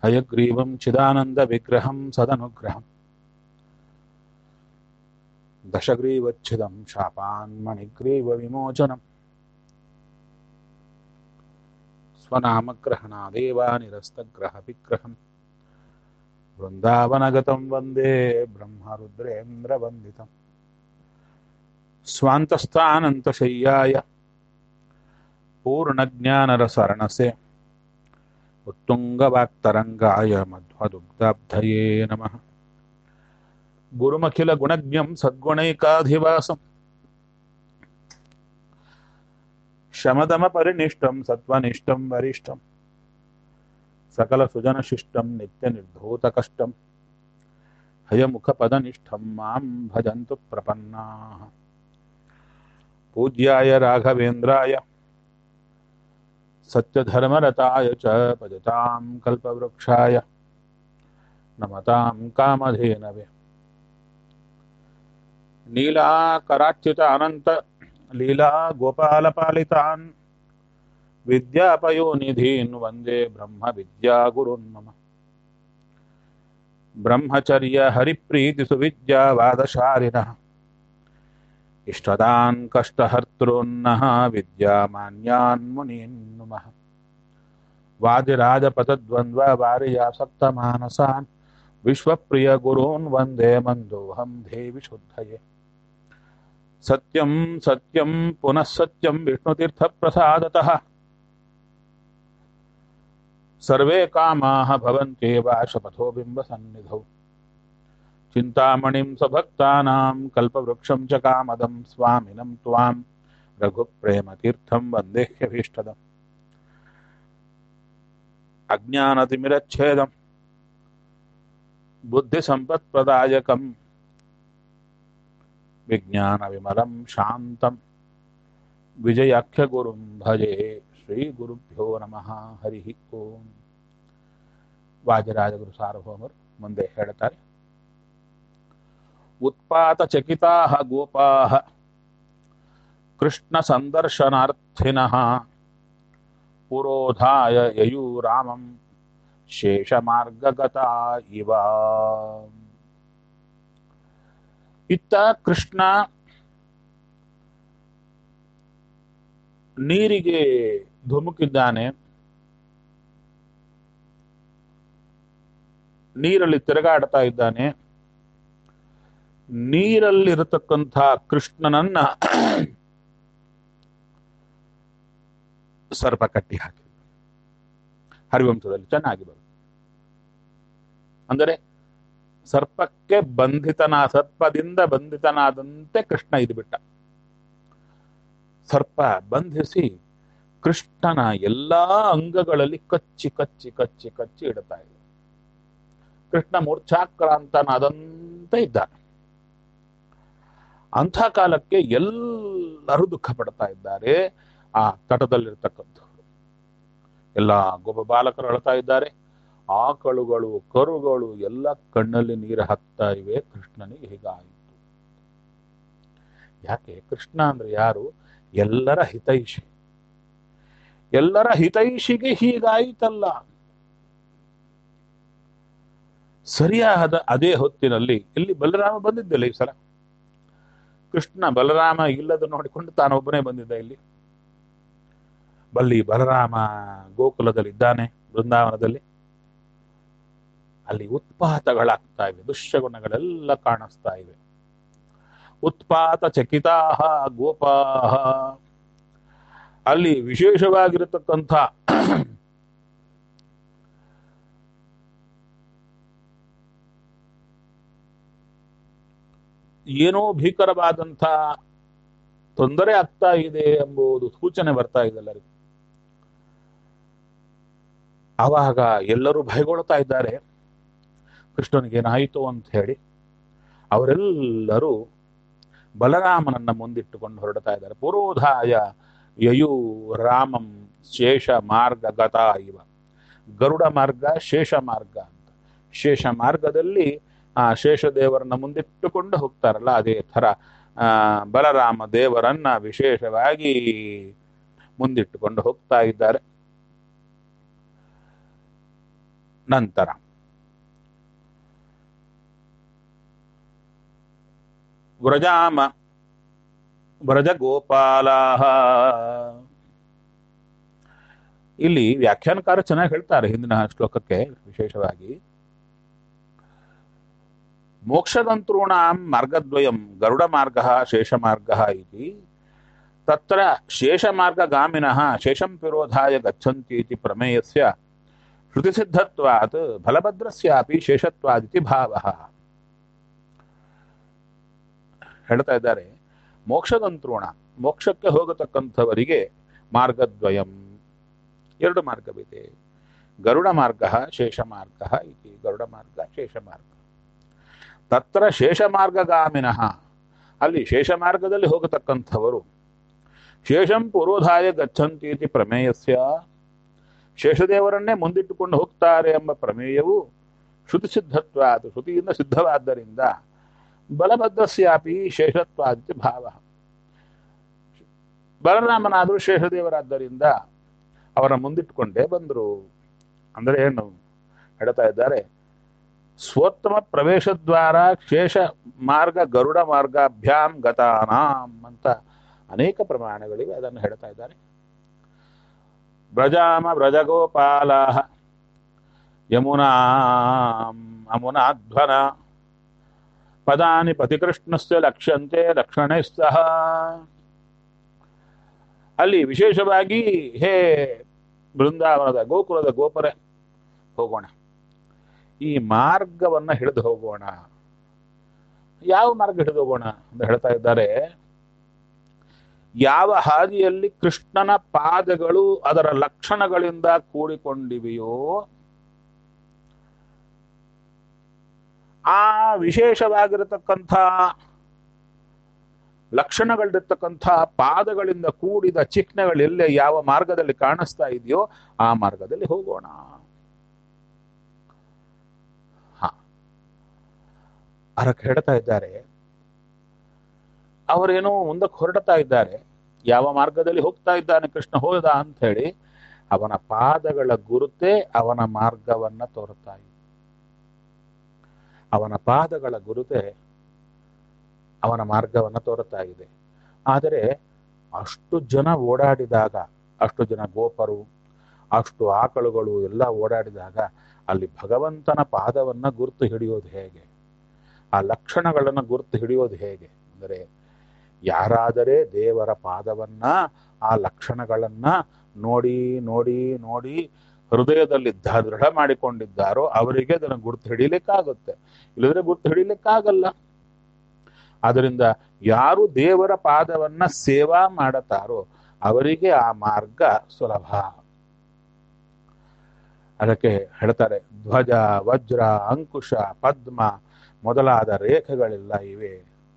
హయగ్రీవం చిదానంద విగ్రహం సదనుగ్రహం దశగ్రీవచ్ఛిదం శాపాన్మణిగ్రీవ విమోచనం స్వనామగ్రహణాదేవా నిరస్తగ్రహ విగ్రహం బృందావనగతం వందే బ్రహ్మరుద్రేంద్రవందితం స్వాంతస్థానంతశయ్యాయ పూర్ణజ్ఞానరసరణసే उत्तुङ्गवाक्तरङ्गाय मध्वदुग्धाब्धये नमः गुरुमखिलगुणज्ञं सद्गुणैकाधिवासम् शमदमपरिनिष्टं सत्त्वनिष्ठं वरिष्ठं सकलसुजनशिष्टं नित्यनिर्धूतकष्टं हयमुखपदनिष्ठं मां भजन्तु प्रपन्नाः पूज्याय राघवेन्द्राय सत्यधर्मरताय च भजतां कल्पवृक्षाय नमतां कामधेनवे नीलाकराच्युत अनन्त लीला गोपालपालितान् विद्यापयोनिधीन् वन्दे ब्रह्मविद्यागुरुन् मम ब्रह्मचर्यहरिप्रीतिसुविद्यावादशालिनः इष्टदान् कष्टहर्तॄन्नः विद्यामान्यान् मुनीन् नुमः वादिराजपतद्वन्द्ववारियासक्तमानसान् विश्वप्रियगुरून् वन्दे मन्दोऽहं देवि शुद्धये सत्यं सत्यं पुनः सत्यं विष्णुतीर्थप्रसादतः सर्वे कामाः भवन्त्येव शपथो बिम्बसन्निधौ चिन्तामणिं स्वभक्तानां कल्पवृक्षं च कामदं स्वामिनं त्वां रघुप्रेमतीर्थं वन्देह्यभीष्टदम् अज्ञानतिमिरच्छेदं बुद्धिसम्पत्प्रदायकं विज्ञानविमलं शान्तं विजयाख्यगुरुं भजे ಶ್ರೀಗುರುಭ್ಯೋ ನಮಃ ಹರಿ ಓಂ ವಾಜರಾಜಗುರು ಸಾರ್ವಭೌಮರು ಮುಂದೆ ಹೇಳ್ತಾರೆ ಉತ್ಪಾತ ಚಕಿತಾ ಗೋಪಾ ಕೃಷ್ಣ ಸಂದರ್ಶನಾರ್ಥಿನಃ ಪುರೋಧಾಯ ಯಯೂ ರಾಮಂ ಶೇಷಮಾರ್ಗಗತ ಇವ ಇತ್ತ ಕೃಷ್ಣ ನೀರಿಗೆ ಧುಮುಕಿದ್ದಾನೆ ನೀರಲ್ಲಿ ತಿರುಗಾಡ್ತಾ ಇದ್ದಾನೆ ನೀರಲ್ಲಿರತಕ್ಕಂಥ ಕೃಷ್ಣನನ್ನ ಸರ್ಪ ಕಟ್ಟಿ ಹಾಕಿ ಹರಿವಂಶದಲ್ಲಿ ಚೆನ್ನಾಗಿ ಬರುತ್ತೆ ಅಂದರೆ ಸರ್ಪಕ್ಕೆ ಬಂಧಿತನ ಸರ್ಪದಿಂದ ಬಂಧಿತನಾದಂತೆ ಕೃಷ್ಣ ಇದು ಬಿಟ್ಟ ಸರ್ಪ ಬಂಧಿಸಿ ಕೃಷ್ಣನ ಎಲ್ಲಾ ಅಂಗಗಳಲ್ಲಿ ಕಚ್ಚಿ ಕಚ್ಚಿ ಕಚ್ಚಿ ಕಚ್ಚಿ ಇಡ್ತಾ ಇದೆ ಕೃಷ್ಣ ಮೂರ್ಛಾಕ್ರಾಂತನಾದಂತೆ ಇದ್ದಾನೆ ಅಂಥ ಕಾಲಕ್ಕೆ ಎಲ್ಲರೂ ದುಃಖ ಪಡ್ತಾ ಇದ್ದಾರೆ ಆ ತಟದಲ್ಲಿರ್ತಕ್ಕಂಥವ್ರು ಎಲ್ಲ ಗೊಬ್ಬ ಬಾಲಕರು ಅಳ್ತಾ ಇದ್ದಾರೆ ಆಕಳುಗಳು ಕರುಗಳು ಎಲ್ಲ ಕಣ್ಣಲ್ಲಿ ನೀರು ಹಾಕ್ತಾ ಇವೆ ಕೃಷ್ಣನಿಗೆ ಹೀಗಾಯಿತು ಯಾಕೆ ಕೃಷ್ಣ ಅಂದ್ರೆ ಯಾರು ಎಲ್ಲರ ಹಿತೈಷಿ ಎಲ್ಲರ ಹಿತೈಷಿಗೆ ಹೀಗಾಯಿತಲ್ಲ ಸರಿಯಾದ ಅದೇ ಹೊತ್ತಿನಲ್ಲಿ ಇಲ್ಲಿ ಬಲರಾಮ ಬಂದಿದ್ದಿಲ್ಲ ಈ ಸಲ ಕೃಷ್ಣ ಬಲರಾಮ ಇಲ್ಲದ ನೋಡಿಕೊಂಡು ತಾನೊಬ್ಬನೇ ಬಂದಿದ್ದ ಇಲ್ಲಿ ಬಲ್ಲಿ ಬಲರಾಮ ಗೋಕುಲದಲ್ಲಿ ಇದ್ದಾನೆ ಬೃಂದಾವನದಲ್ಲಿ ಅಲ್ಲಿ ಉತ್ಪಾತಗಳಾಗ್ತಾ ಇವೆ ದುಶ್ಯಗುಣಗಳೆಲ್ಲ ಕಾಣಿಸ್ತಾ ಇವೆ ಉತ್ಪಾತ ಚಕಿತಾ ಗೋಪಾಹ ಅಲ್ಲಿ ವಿಶೇಷವಾಗಿರತಕ್ಕಂಥ ಏನೋ ಭೀಕರವಾದಂಥ ತೊಂದರೆ ಆಗ್ತಾ ಇದೆ ಎಂಬುದು ಸೂಚನೆ ಬರ್ತಾ ಇದೆ ಎಲ್ಲರಿಗೂ ಆವಾಗ ಎಲ್ಲರೂ ಭಯಗೊಳ್ತಾ ಇದ್ದಾರೆ ಕೃಷ್ಣನಿಗೇನಾಯಿತು ಅಂತ ಹೇಳಿ ಅವರೆಲ್ಲರೂ ಬಲರಾಮನನ್ನ ಮುಂದಿಟ್ಟುಕೊಂಡು ಹೊರಡ್ತಾ ಇದ್ದಾರೆ ಪುರೋಧಾಯ ಯಯು ರಾಮಂ ಶೇಷ ಮಾರ್ಗ ಗತ ಇವ ಗರುಡ ಮಾರ್ಗ ಶೇಷ ಮಾರ್ಗ ಅಂತ ಶೇಷ ಮಾರ್ಗದಲ್ಲಿ ಆ ಶೇಷದೇವರನ್ನ ಮುಂದಿಟ್ಟುಕೊಂಡು ಹೋಗ್ತಾರಲ್ಲ ಅದೇ ಥರ ಆ ಬಲರಾಮ ದೇವರನ್ನ ವಿಶೇಷವಾಗಿ ಮುಂದಿಟ್ಟುಕೊಂಡು ಹೋಗ್ತಾ ಇದ್ದಾರೆ ನಂತರ ವ್ರಜಾಮ ವ್ರಜಗೋಪಾಲ ಇಲ್ಲಿ ವ್ಯಾಖ್ಯಾನಕಾರ ಚೆನ್ನಾಗಿ ಹೇಳ್ತಾರೆ ಹಿಂದಿನ ಶ್ಲೋಕಕ್ಕೆ ವಿಶೇಷವಾಗಿ ಮೋಕ್ಷದಂತॄಣಾಂ ಮಾರ್ಗದ್ವಯಂ ಗರುಡ ಮಾರ್ಗ ಶೇಷ ಮಾರ್ಗ ಇತಿ ತತ್ರ ಶೇಷ ಮಾರ್ಗಗಾಮಿನಃ ಶೇಷಂ ವಿರೋಧಾಯ ಗಚ್ಚಂತಿ ಇತಿ ಪ್ರಮೇಯಸ್ಯ ಶ್ರುತಿಸಿದ್ಧತ್ವಾತ್ ಫಲಭದ್ರಸ್ಯಾಪಿ ಶೇಷತ್ವಾದಿತಿ ಭಾವಃ ಹೇಳ್ತಾ ಇದ್ದಾರೆ ಮೋಕ್ಷದಂತೃಣ ಮೋಕ್ಷಕ್ಕೆ ಹೋಗತಕ್ಕಂಥವರಿಗೆ ಮಾರ್ಗದ್ವಯಂ ಎರಡು ಮಾರ್ಗವಿದೆ ಗರುಡ ಮಾರ್ಗ ಶೇಷ ಮಾರ್ಗ ಇತಿ ಗರುಡ ಮಾರ್ಗ ಶೇಷ ಮಾರ್ಗ ತತ್ರ ಶೇಷ ಮಾರ್ಗಗಾಮಿನಃ ಅಲ್ಲಿ ಶೇಷ ಮಾರ್ಗದಲ್ಲಿ ಹೋಗತಕ್ಕಂಥವರು ಶೇಷಂ ಪೂರ್ವಧಾಯ ಗಚ್ಚಂತಿ ಇತಿ ಪ್ರಮೇಯಸ್ಯ ಶೇಷದೇವರನ್ನೇ ಮುಂದಿಟ್ಟುಕೊಂಡು ಹೋಗ್ತಾರೆ ಎಂಬ ಪ್ರಮೇಯವು ಶ್ರುತಿ ಸಿದ್ಧತ್ವ ಅದು ಶ್ರುತಿಯಿಂದ ಸಿದ್ಧವಾದ್ದರಿಂದ ಬಲಭದ್ರಸ್ಯಾಪಿ ಶೇಷತ್ವಾದಿತಿ ಭಾವ ಬಲರಾಮನಾದರೂ ಶೇಷದೇವರಾದ್ದರಿಂದ ಅವರ ಮುಂದಿಟ್ಟುಕೊಂಡೇ ಬಂದರು ಅಂದರೆ ಏನು ಹೇಳ್ತಾ ಇದ್ದಾರೆ ಸ್ವೋತ್ತಮ ಪ್ರವೇಶದ್ವಾರ ಶೇಷ ಮಾರ್ಗ ಗರುಡ ಮಾರ್ಗಾಭ್ಯಾಂ ಗತಾನಾಂ ಅಂತ ಅನೇಕ ಪ್ರಮಾಣಗಳಿವೆ ಅದನ್ನು ಹೇಳ್ತಾ ಇದ್ದಾರೆ ಬ್ರಜಾಮ ಬ್ರಜಗೋಪಾಲ ಯಮುನಾ ಅಮುನಾಧ್ವನ ಪದಾನಿ ಪತಿಕೃಷ್ಣಸ್ಯ ಲಕ್ಷ್ಯಂತೆ ಲಕ್ಷಣೈ ಸಹ ಅಲ್ಲಿ ವಿಶೇಷವಾಗಿ ಹೇ ಬೃಂದಾವನದ ಗೋಕುಲದ ಗೋಪುರ ಹೋಗೋಣ ಈ ಮಾರ್ಗವನ್ನ ಹಿಡಿದು ಹೋಗೋಣ ಯಾವ ಮಾರ್ಗ ಹಿಡಿದು ಹೋಗೋಣ ಅಂತ ಹೇಳ್ತಾ ಇದ್ದಾರೆ ಯಾವ ಹಾದಿಯಲ್ಲಿ ಕೃಷ್ಣನ ಪಾದಗಳು ಅದರ ಲಕ್ಷಣಗಳಿಂದ ಕೂಡಿಕೊಂಡಿವೆಯೋ ಆ ವಿಶೇಷವಾಗಿರತಕ್ಕಂಥ ಲಕ್ಷಣಗಳಿರ್ತಕ್ಕಂಥ ಪಾದಗಳಿಂದ ಕೂಡಿದ ಚಿಹ್ನೆಗಳೆಲ್ಲೇ ಯಾವ ಮಾರ್ಗದಲ್ಲಿ ಕಾಣಿಸ್ತಾ ಇದೆಯೋ ಆ ಮಾರ್ಗದಲ್ಲಿ ಹೋಗೋಣ ಹ ಅದಕ್ಕೆ ಹೇಳ್ತಾ ಇದ್ದಾರೆ ಅವರೇನೋ ಮುಂದಕ್ಕೆ ಹೊರಡ್ತಾ ಇದ್ದಾರೆ ಯಾವ ಮಾರ್ಗದಲ್ಲಿ ಹೋಗ್ತಾ ಇದ್ದಾನೆ ಕೃಷ್ಣ ಹೋದ ಅಂತ ಹೇಳಿ ಅವನ ಪಾದಗಳ ಗುರುತೇ ಅವನ ಮಾರ್ಗವನ್ನ ತೋರುತ್ತಾ ಇದೆ ಅವನ ಪಾದಗಳ ಗುರುತೆ ಅವನ ಮಾರ್ಗವನ್ನ ತೋರುತ್ತಾ ಇದೆ ಆದರೆ ಅಷ್ಟು ಜನ ಓಡಾಡಿದಾಗ ಅಷ್ಟು ಜನ ಗೋಪರು ಅಷ್ಟು ಆಕಳುಗಳು ಎಲ್ಲ ಓಡಾಡಿದಾಗ ಅಲ್ಲಿ ಭಗವಂತನ ಪಾದವನ್ನ ಗುರುತು ಹಿಡಿಯೋದು ಹೇಗೆ ಆ ಲಕ್ಷಣಗಳನ್ನು ಗುರುತು ಹಿಡಿಯೋದು ಹೇಗೆ ಅಂದರೆ ಯಾರಾದರೆ ದೇವರ ಪಾದವನ್ನ ಆ ಲಕ್ಷಣಗಳನ್ನ ನೋಡಿ ನೋಡಿ ನೋಡಿ ಹೃದಯದಲ್ಲಿ ದ- ದೃಢ ಮಾಡಿಕೊಂಡಿದ್ದಾರೋ ಅವರಿಗೆ ಅದನ್ನು ಗುರುತು ಹಿಡಿಲಿಕ್ಕಾಗುತ್ತೆ ಇಲ್ಲದ್ರೆ ಗುರುತು ಹಿಡಿಲಿಕ್ಕಾಗಲ್ಲ ಆದ್ದರಿಂದ ಯಾರು ದೇವರ ಪಾದವನ್ನ ಸೇವಾ ಮಾಡುತ್ತಾರೋ ಅವರಿಗೆ ಆ ಮಾರ್ಗ ಸುಲಭ ಅದಕ್ಕೆ ಹೇಳ್ತಾರೆ ಧ್ವಜ ವಜ್ರ ಅಂಕುಶ ಪದ್ಮ ಮೊದಲಾದ ರೇಖೆಗಳೆಲ್ಲ ಇವೆ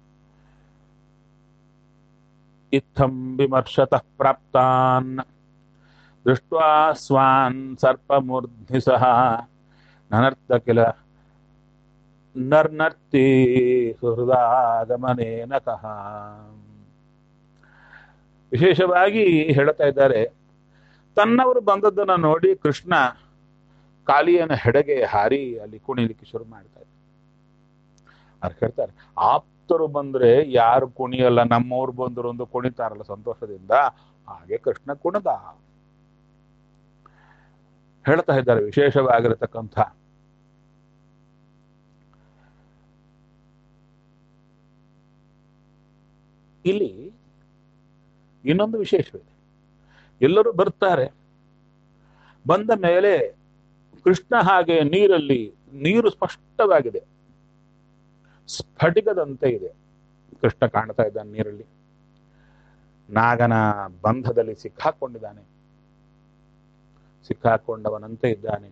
ಇತ್ತಂ ವಿಮರ್ಶತಃ ಪ್ರಾಪ್ತಾನ್ ದೃಷ್ಟ್ವಾ ಸ್ವಾನ್ ಸರ್ಪಮೂರ್ಧ್ನಿ ಸಹ ನನರ್ಥ ಕಿಲ ನರ್ನರ್ತಿ ಹೃದಾಗಮನೇನ ಕಹ ವಿಶೇಷವಾಗಿ ಹೇಳ್ತಾ ಇದ್ದಾರೆ ತನ್ನವರು ಬಂದದ್ದನ್ನ ನೋಡಿ ಕೃಷ್ಣ ಕಾಲಿಯನ ಹೆಡೆಗೆ ಹಾರಿ ಅಲ್ಲಿ ಕುಣಿಲಿಕ್ಕೆ ಶುರು ಮಾಡ್ತಾ ಇದ್ದ ಅವ್ರು ಹೇಳ್ತಾರೆ ಆಪ್ತರು ಬಂದ್ರೆ ಯಾರು ಕುಣಿಯಲ್ಲ ನಮ್ಮವ್ರು ಬಂದರು ಒಂದು ಕುಣಿತಾರಲ್ಲ ಸಂತೋಷದಿಂದ ಹಾಗೆ ಕೃಷ್ಣ ಕುಣದ ಹೇಳ್ತಾ ಇದ್ದಾರೆ ವಿಶೇಷವಾಗಿರತಕ್ಕಂಥ ಇಲ್ಲಿ ಇನ್ನೊಂದು ವಿಶೇಷವಿದೆ ಎಲ್ಲರೂ ಬರ್ತಾರೆ ಬಂದ ಮೇಲೆ ಕೃಷ್ಣ ಹಾಗೆ ನೀರಲ್ಲಿ ನೀರು ಸ್ಪಷ್ಟವಾಗಿದೆ ಸ್ಫಟಿಕದಂತೆ ಇದೆ ಕೃಷ್ಣ ಕಾಣ್ತಾ ಇದ್ದಾನೆ ನೀರಲ್ಲಿ ನಾಗನ ಬಂಧದಲ್ಲಿ ಸಿಕ್ಕಾಕೊಂಡಿದ್ದಾನೆ ಸಿಕ್ಕಾಕೊಂಡವನಂತೆ ಇದ್ದಾನೆ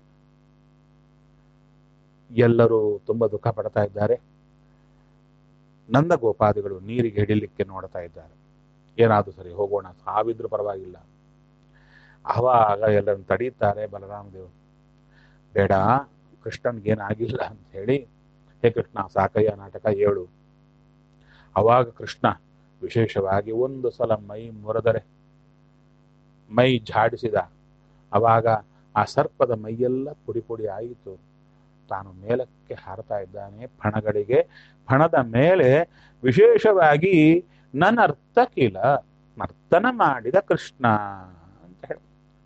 ಎಲ್ಲರೂ ತುಂಬಾ ದುಃಖ ಪಡ್ತಾ ಇದ್ದಾರೆ ನಂದ ಗೋಪಾದಿಗಳು ನೀರಿಗೆ ಹಿಡಿಲಿಕ್ಕೆ ನೋಡ್ತಾ ಇದ್ದಾರೆ ಏನಾದ್ರು ಸರಿ ಹೋಗೋಣ ಸಾವಿದ್ರು ಪರವಾಗಿಲ್ಲ ಆವಾಗ ಎಲ್ಲರನ್ನು ತಡೀತಾರೆ ಬಲರಾಮ ದೇವರು ಬೇಡ ಕೃಷ್ಣನ್ಗೇನಾಗಿಲ್ಲ ಅಂತ ಹೇಳಿ ಹೇ ಕೃಷ್ಣ ಸಾಕಯ್ಯ ನಾಟಕ ಏಳು ಅವಾಗ ಕೃಷ್ಣ ವಿಶೇಷವಾಗಿ ಒಂದು ಸಲ ಮೈ ಮುರಿದರೆ ಮೈ ಝಾಡಿಸಿದ ಅವಾಗ ಆ ಸರ್ಪದ ಮೈಯೆಲ್ಲ ಪುಡಿ ಪುಡಿ ಆಯಿತು ತಾನು ಮೇಲಕ್ಕೆ ಹಾರತಾ ಇದ್ದಾನೆ ಫಣಗಳಿಗೆ ಫಣದ ಮೇಲೆ ವಿಶೇಷವಾಗಿ ನನ್ನರ್ಥ ಕಿಲ ನರ್ತನ ಮಾಡಿದ ಕೃಷ್ಣ ಅಂತ ಹೇಳಿ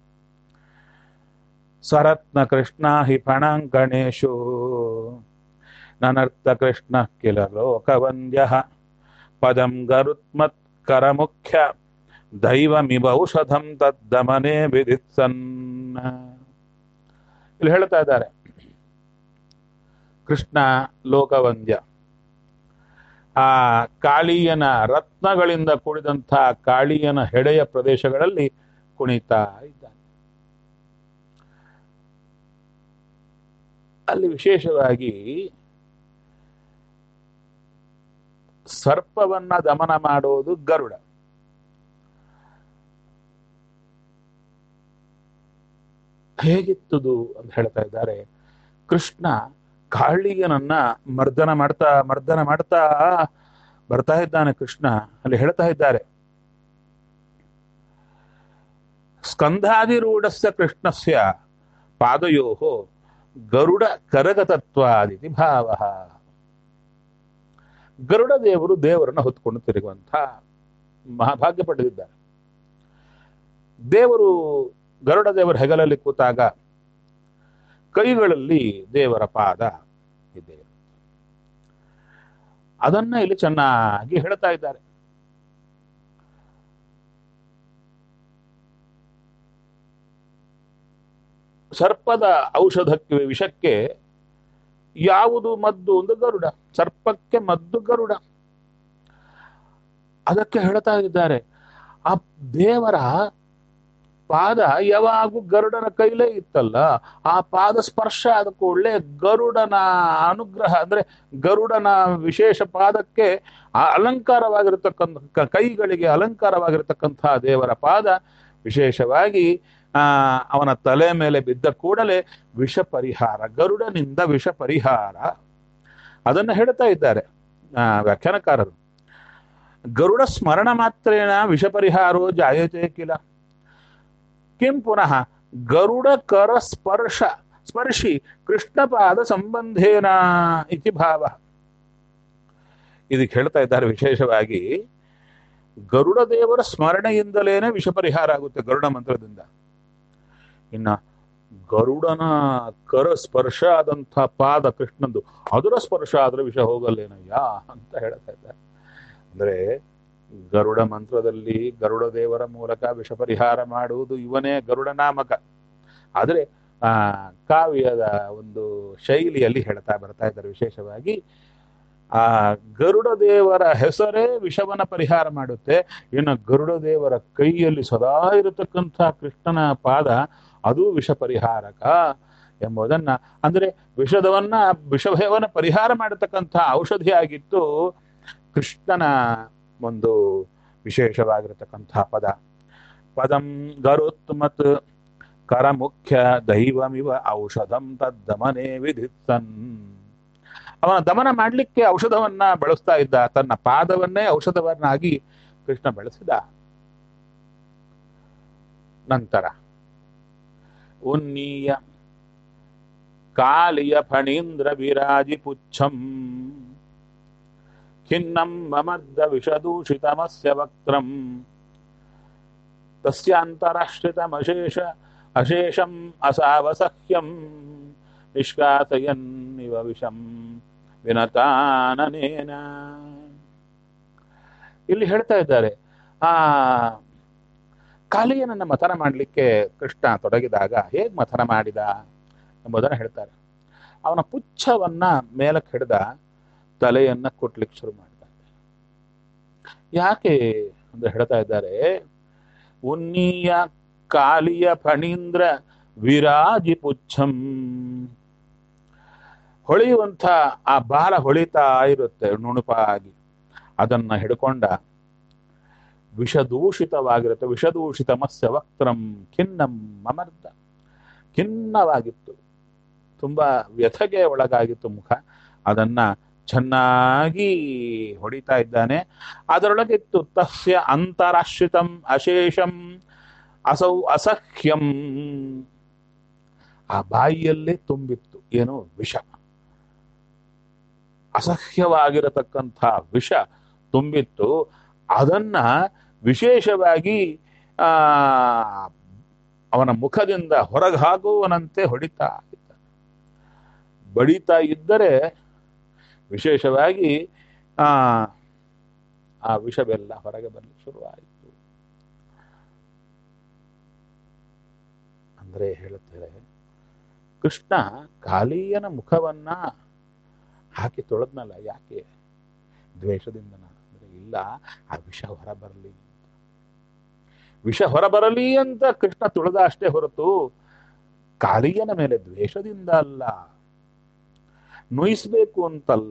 ಸ್ವರತ್ನ ಕೃಷ್ಣ ಹಿ ಫಣಾಂಕಣೇಶು ನನರ್ಥ ಕೃಷ್ಣ ಕಿಲ ಲೋಕವಂದ್ಯ ಪದಂ ಗರುತ್ಮತ್ಕರ ಮುಖ್ಯ ದೈವಮಿಬೌಷಧಂ ತದ್ದಮನೆ ವಿಧಿತ್ಸನ್ ಇಲ್ಲಿ ಹೇಳ್ತಾ ಇದ್ದಾರೆ ಕೃಷ್ಣ ಲೋಕವಂದ್ಯ ಆ ಕಾಳಿಯನ ರತ್ನಗಳಿಂದ ಕೂಡಿದಂಥ ಕಾಳಿಯನ ಹೆಡೆಯ ಪ್ರದೇಶಗಳಲ್ಲಿ ಕುಣಿತಾ ಇದ್ದಾನೆ ಅಲ್ಲಿ ವಿಶೇಷವಾಗಿ ಸರ್ಪವನ್ನ ದಮನ ಮಾಡೋದು ಗರುಡ ಹೇಗಿತ್ತದು ಅಂತ ಹೇಳ್ತಾ ಇದ್ದಾರೆ ಕೃಷ್ಣ ಕಾಳಿಯನನ್ನ ಮರ್ದನ ಮಾಡ್ತಾ ಮರ್ದನ ಮಾಡ್ತಾ ಬರ್ತಾ ಇದ್ದಾನೆ ಕೃಷ್ಣ ಅಲ್ಲಿ ಹೇಳ್ತಾ ಇದ್ದಾರೆ ಸ್ಕಂಧಾದಿರೂಢಸ್ಯ ಕೃಷ್ಣಸ್ಯ ಪಾದಯೋ ಗರುಡ ಕರಗತತ್ವಾದಿತಿ ಭಾವ ಗರುಡ ದೇವರು ದೇವರನ್ನ ಹೊತ್ಕೊಂಡು ತಿರುಗುವಂಥ ಮಹಾಭಾಗ್ಯ ಪಡೆದಿದ್ದಾರೆ ದೇವರು ಗರುಡ ದೇವರ ಹೆಗಲಲ್ಲಿ ಕೂತಾಗ ಕೈಗಳಲ್ಲಿ ದೇವರ ಪಾದ ಇದೆ ಅದನ್ನ ಇಲ್ಲಿ ಚೆನ್ನಾಗಿ ಹೇಳ್ತಾ ಇದ್ದಾರೆ ಸರ್ಪದ ಔಷಧಕ್ಕೆ ವಿಷಕ್ಕೆ ಯಾವುದು ಮದ್ದು ಒಂದು ಗರುಡ ಸರ್ಪಕ್ಕೆ ಮದ್ದು ಗರುಡ ಅದಕ್ಕೆ ಹೇಳ್ತಾ ಇದ್ದಾರೆ ಆ ದೇವರ ಪಾದ ಯಾವಾಗೂ ಗರುಡನ ಕೈಲೇ ಇತ್ತಲ್ಲ ಆ ಪಾದ ಸ್ಪರ್ಶ ಆದ ಕೂಡಲೇ ಗರುಡನ ಅನುಗ್ರಹ ಅಂದ್ರೆ ಗರುಡನ ವಿಶೇಷ ಪಾದಕ್ಕೆ ಆ ಅಲಂಕಾರವಾಗಿರತಕ್ಕಂಥ ಕ- ಕೈಗಳಿಗೆ ಅಲಂಕಾರವಾಗಿರತಕ್ಕಂತಹ ದೇವರ ಪಾದ ವಿಶೇಷವಾಗಿ ಆ ಅವನ ತಲೆ ಮೇಲೆ ಬಿದ್ದ ಕೂಡಲೇ ವಿಷ ಪರಿಹಾರ ಗರುಡನಿಂದ ವಿಷ ಪರಿಹಾರ ಅದನ್ನ ಹೇಳ್ತಾ ಇದ್ದಾರೆ ಆ ವ್ಯಾಖ್ಯಾನಕಾರರು ಗರುಡ ಸ್ಮರಣ ಮಾತ್ರೇನ ವಿಷ ಪರಿಹಾರೋ ಜಾಯತೆ ಕಿಲ ಕಿಂ ಪುನಃ ಗರುಡ ಕರ ಸ್ಪರ್ಶ ಸ್ಪರ್ಶಿ ಕೃಷ್ಣಪಾದ ಸಂಬಂಧೇನ ಇತಿ ಭಾವ ಇದಕ್ಕೆ ಹೇಳ್ತಾ ಇದ್ದಾರೆ ವಿಶೇಷವಾಗಿ ಗರುಡ ದೇವರ ಸ್ಮರಣೆಯಿಂದಲೇನೆ ವಿಷ ಪರಿಹಾರ ಆಗುತ್ತೆ ಗರುಡ ಮಂತ್ರದಿಂದ ಇನ್ನ ಗರುಡನ ಕರ ಸ್ಪರ್ಶ ಆದಂಥ ಪಾದ ಕೃಷ್ಣಂದು ಅದರ ಸ್ಪರ್ಶ ಆದ್ರೆ ವಿಷ ಹೋಗಲ್ಲೇನಯ್ಯ ಅಂತ ಹೇಳ್ತಾ ಇದ್ದಾರೆ ಅಂದ್ರೆ ಗರುಡ ಮಂತ್ರದಲ್ಲಿ ಗರುಡ ದೇವರ ಮೂಲಕ ವಿಷ ಪರಿಹಾರ ಮಾಡುವುದು ಇವನೇ ಗರುಡ ನಾಮಕ ಆದ್ರೆ ಆ ಕಾವ್ಯದ ಒಂದು ಶೈಲಿಯಲ್ಲಿ ಹೇಳ್ತಾ ಬರ್ತಾ ಇದ್ದಾರೆ ವಿಶೇಷವಾಗಿ ಆ ಗರುಡ ದೇವರ ಹೆಸರೇ ವಿಷವನ್ನ ಪರಿಹಾರ ಮಾಡುತ್ತೆ ಇನ್ನು ಗರುಡ ದೇವರ ಕೈಯಲ್ಲಿ ಸದಾ ಇರತಕ್ಕಂಥ ಕೃಷ್ಣನ ಪಾದ ಅದು ವಿಷ ಪರಿಹಾರಕ ಎಂಬುದನ್ನ ಅಂದ್ರೆ ವಿಷದವನ್ನ ವಿಷಭಯವನ್ನ ಪರಿಹಾರ ಮಾಡತಕ್ಕಂಥ ಔಷಧಿಯಾಗಿತ್ತು ಕೃಷ್ಣನ ಒಂದು ವಿಶೇಷವಾಗಿರತಕ್ಕಂಥ ಪದ ಪದಂ ಗರುತ್ಮತ್ ಕರಮುಖ್ಯ ದೈವಮಿವ ಔಷಧಂ ತದ್ದಮನೆ ವಿಧಿತ್ತನ್ ಅವನ ದಮನ ಮಾಡಲಿಕ್ಕೆ ಔಷಧವನ್ನ ಬಳಸ್ತಾ ಇದ್ದ ತನ್ನ ಪಾದವನ್ನೇ ಔಷಧವನ್ನಾಗಿ ಕೃಷ್ಣ ಬೆಳೆಸಿದ ನಂತರ ಉನ್ನೀಯ ಕಾಲಿಯ ಫಣೀಂದ್ರ ವಿರಾಜಿ ಪುಚ್ಛಂ ಖಿನ್ನಂ ಮಮದ್ದ ವಿಷದೂಷಿತಮಸ್ಯ ವಕ್ತ್ರಂ ತಸ್ಯಾಂತರಾಶ್ರಿತಮಶೇಷ ಅಶೇಷಂ ಅಸಾವಸಹ್ಯಂ ನಿಷ್ಕಾಸಯನ್ನಿವ ವಿಷಂ ವಿನತಾನನೇನ ಇಲ್ಲಿ ಹೇಳ್ತಾ ಇದ್ದಾರೆ ಆ ಕಾಲಿಯನನ್ನ ಮಥನ ಮಾಡಲಿಕ್ಕೆ ಕೃಷ್ಣ ತೊಡಗಿದಾಗ ಹೇಗ್ ಮಥನ ಮಾಡಿದ ಎಂಬುದನ್ನು ಹೇಳ್ತಾರೆ ಅವನ ಪುಚ್ಛವನ್ನ ಮೇಲಕ್ಕೆ ಹಿಡ್ದ ತಲೆಯನ್ನ ಕೊಟ್ಲಿಕ್ಕೆ ಶುರು ಮಾಡ್ತಾನೆ ಯಾಕೆ ಅಂತ ಹೇಳ್ತಾ ಇದ್ದಾರೆ ಉನ್ನೀಯ ಕಾಲಿಯ ಫಣೀಂದ್ರ ವಿರಾಜಿ ಪುಚ್ಛಂ ಹೊಳೆಯುವಂಥ ಆ ಬಾಲ ಹೊಳಿತಾ ಇರುತ್ತೆ ನುಣುಪಾಗಿ ಅದನ್ನ ಹಿಡ್ಕೊಂಡ ವಿಷದೂಷಿತವಾಗಿರುತ್ತೆ ವಿಷದೂಷಿತ ಮತ್ಸ್ಯ ವಕ್ತ್ರಂ ಖಿನ್ನಂ ಮಮರ್ದ ಖಿನ್ನವಾಗಿತ್ತು ತುಂಬಾ ವ್ಯಥೆಗೆ ಒಳಗಾಗಿತ್ತು ಮುಖ ಅದನ್ನ ಚೆನ್ನಾಗಿ ಹೊಡಿತಾ ಇದ್ದಾನೆ ಅದರೊಳಗಿತ್ತು ತಸ್ಯ ಅಂತರಾಶ್ರಿತಂ ಅಶೇಷಂ ಅಸೌ ಅಸಹ್ಯಂ ಆ ಬಾಯಿಯಲ್ಲೇ ತುಂಬಿತ್ತು ಏನು ವಿಷ ಅಸಹ್ಯವಾಗಿರತಕ್ಕಂಥ ವಿಷ ತುಂಬಿತ್ತು ಅದನ್ನ ವಿಶೇಷವಾಗಿ ಆ ಅವನ ಮುಖದಿಂದ ಹೊರಗೆ ಹಾಕುವನಂತೆ ಹೊಡಿತಾ ಇದ್ದ ಬಡಿತಾ ಇದ್ದರೆ ವಿಶೇಷವಾಗಿ ಆ ಆ ವಿಷವೆಲ್ಲ ಹೊರಗೆ ಬರಲಿಕ್ಕೆ ಶುರುವಾಯಿತು ಅಂದ್ರೆ ಹೇಳುತ್ತೇವೆ ಕೃಷ್ಣ ಕಾಲಿಯನ ಮುಖವನ್ನ ಹಾಕಿ ತೊಳೆದ್ನಲ್ಲ ಯಾಕೆ ದ್ವೇಷದಿಂದನ ಅಂದ್ರೆ ಇಲ್ಲ ಆ ವಿಷ ಹೊರಬರಲಿ ವಿಷ ಹೊರಬರಲಿ ಅಂತ ಕೃಷ್ಣ ತುಳಿದ ಅಷ್ಟೇ ಹೊರತು ಕಾಲಿಯನ ಮೇಲೆ ದ್ವೇಷದಿಂದ ಅಲ್ಲ ನೋಯಿಸ್ಬೇಕು ಅಂತಲ್ಲ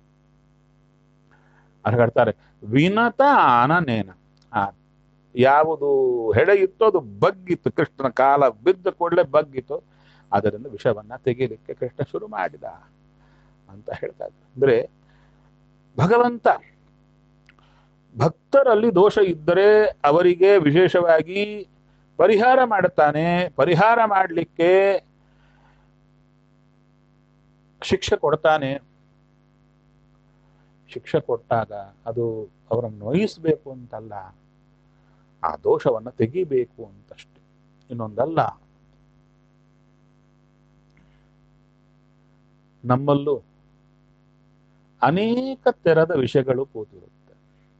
ಅದು ಹೇಳ್ತಾರೆ ವಿನತ ಆನನೇನ ಆ ಯಾವುದು ಹೆಡೆ ಇತ್ತು ಅದು ಬಗ್ಗಿತ್ತು ಕೃಷ್ಣನ ಕಾಲ ಬಿದ್ದ ಕೂಡಲೇ ಬಗ್ಗಿತು ಅದರಿಂದ ವಿಷವನ್ನ ತೆಗೀಲಿಕ್ಕೆ ಕೃಷ್ಣ ಶುರು ಮಾಡಿದ ಅಂತ ಹೇಳ್ತಾ ಇದ್ರು ಅಂದ್ರೆ ಭಗವಂತ ಭಕ್ತರಲ್ಲಿ ದೋಷ ಇದ್ದರೆ ಅವರಿಗೆ ವಿಶೇಷವಾಗಿ ಪರಿಹಾರ ಮಾಡುತ್ತಾನೆ ಪರಿಹಾರ ಮಾಡಲಿಕ್ಕೆ ಶಿಕ್ಷೆ ಕೊಡ್ತಾನೆ ಶಿಕ್ಷೆ ಕೊಟ್ಟಾಗ ಅದು ಅವರನ್ನು ನೋಯಿಸ್ಬೇಕು ಅಂತಲ್ಲ ಆ ದೋಷವನ್ನು ತೆಗಿಬೇಕು ಅಂತಷ್ಟೆ ಇನ್ನೊಂದಲ್ಲ ನಮ್ಮಲ್ಲೂ ಅನೇಕ ತೆರದ ವಿಷಯಗಳು ಕೂತಿರುತ್ತೆ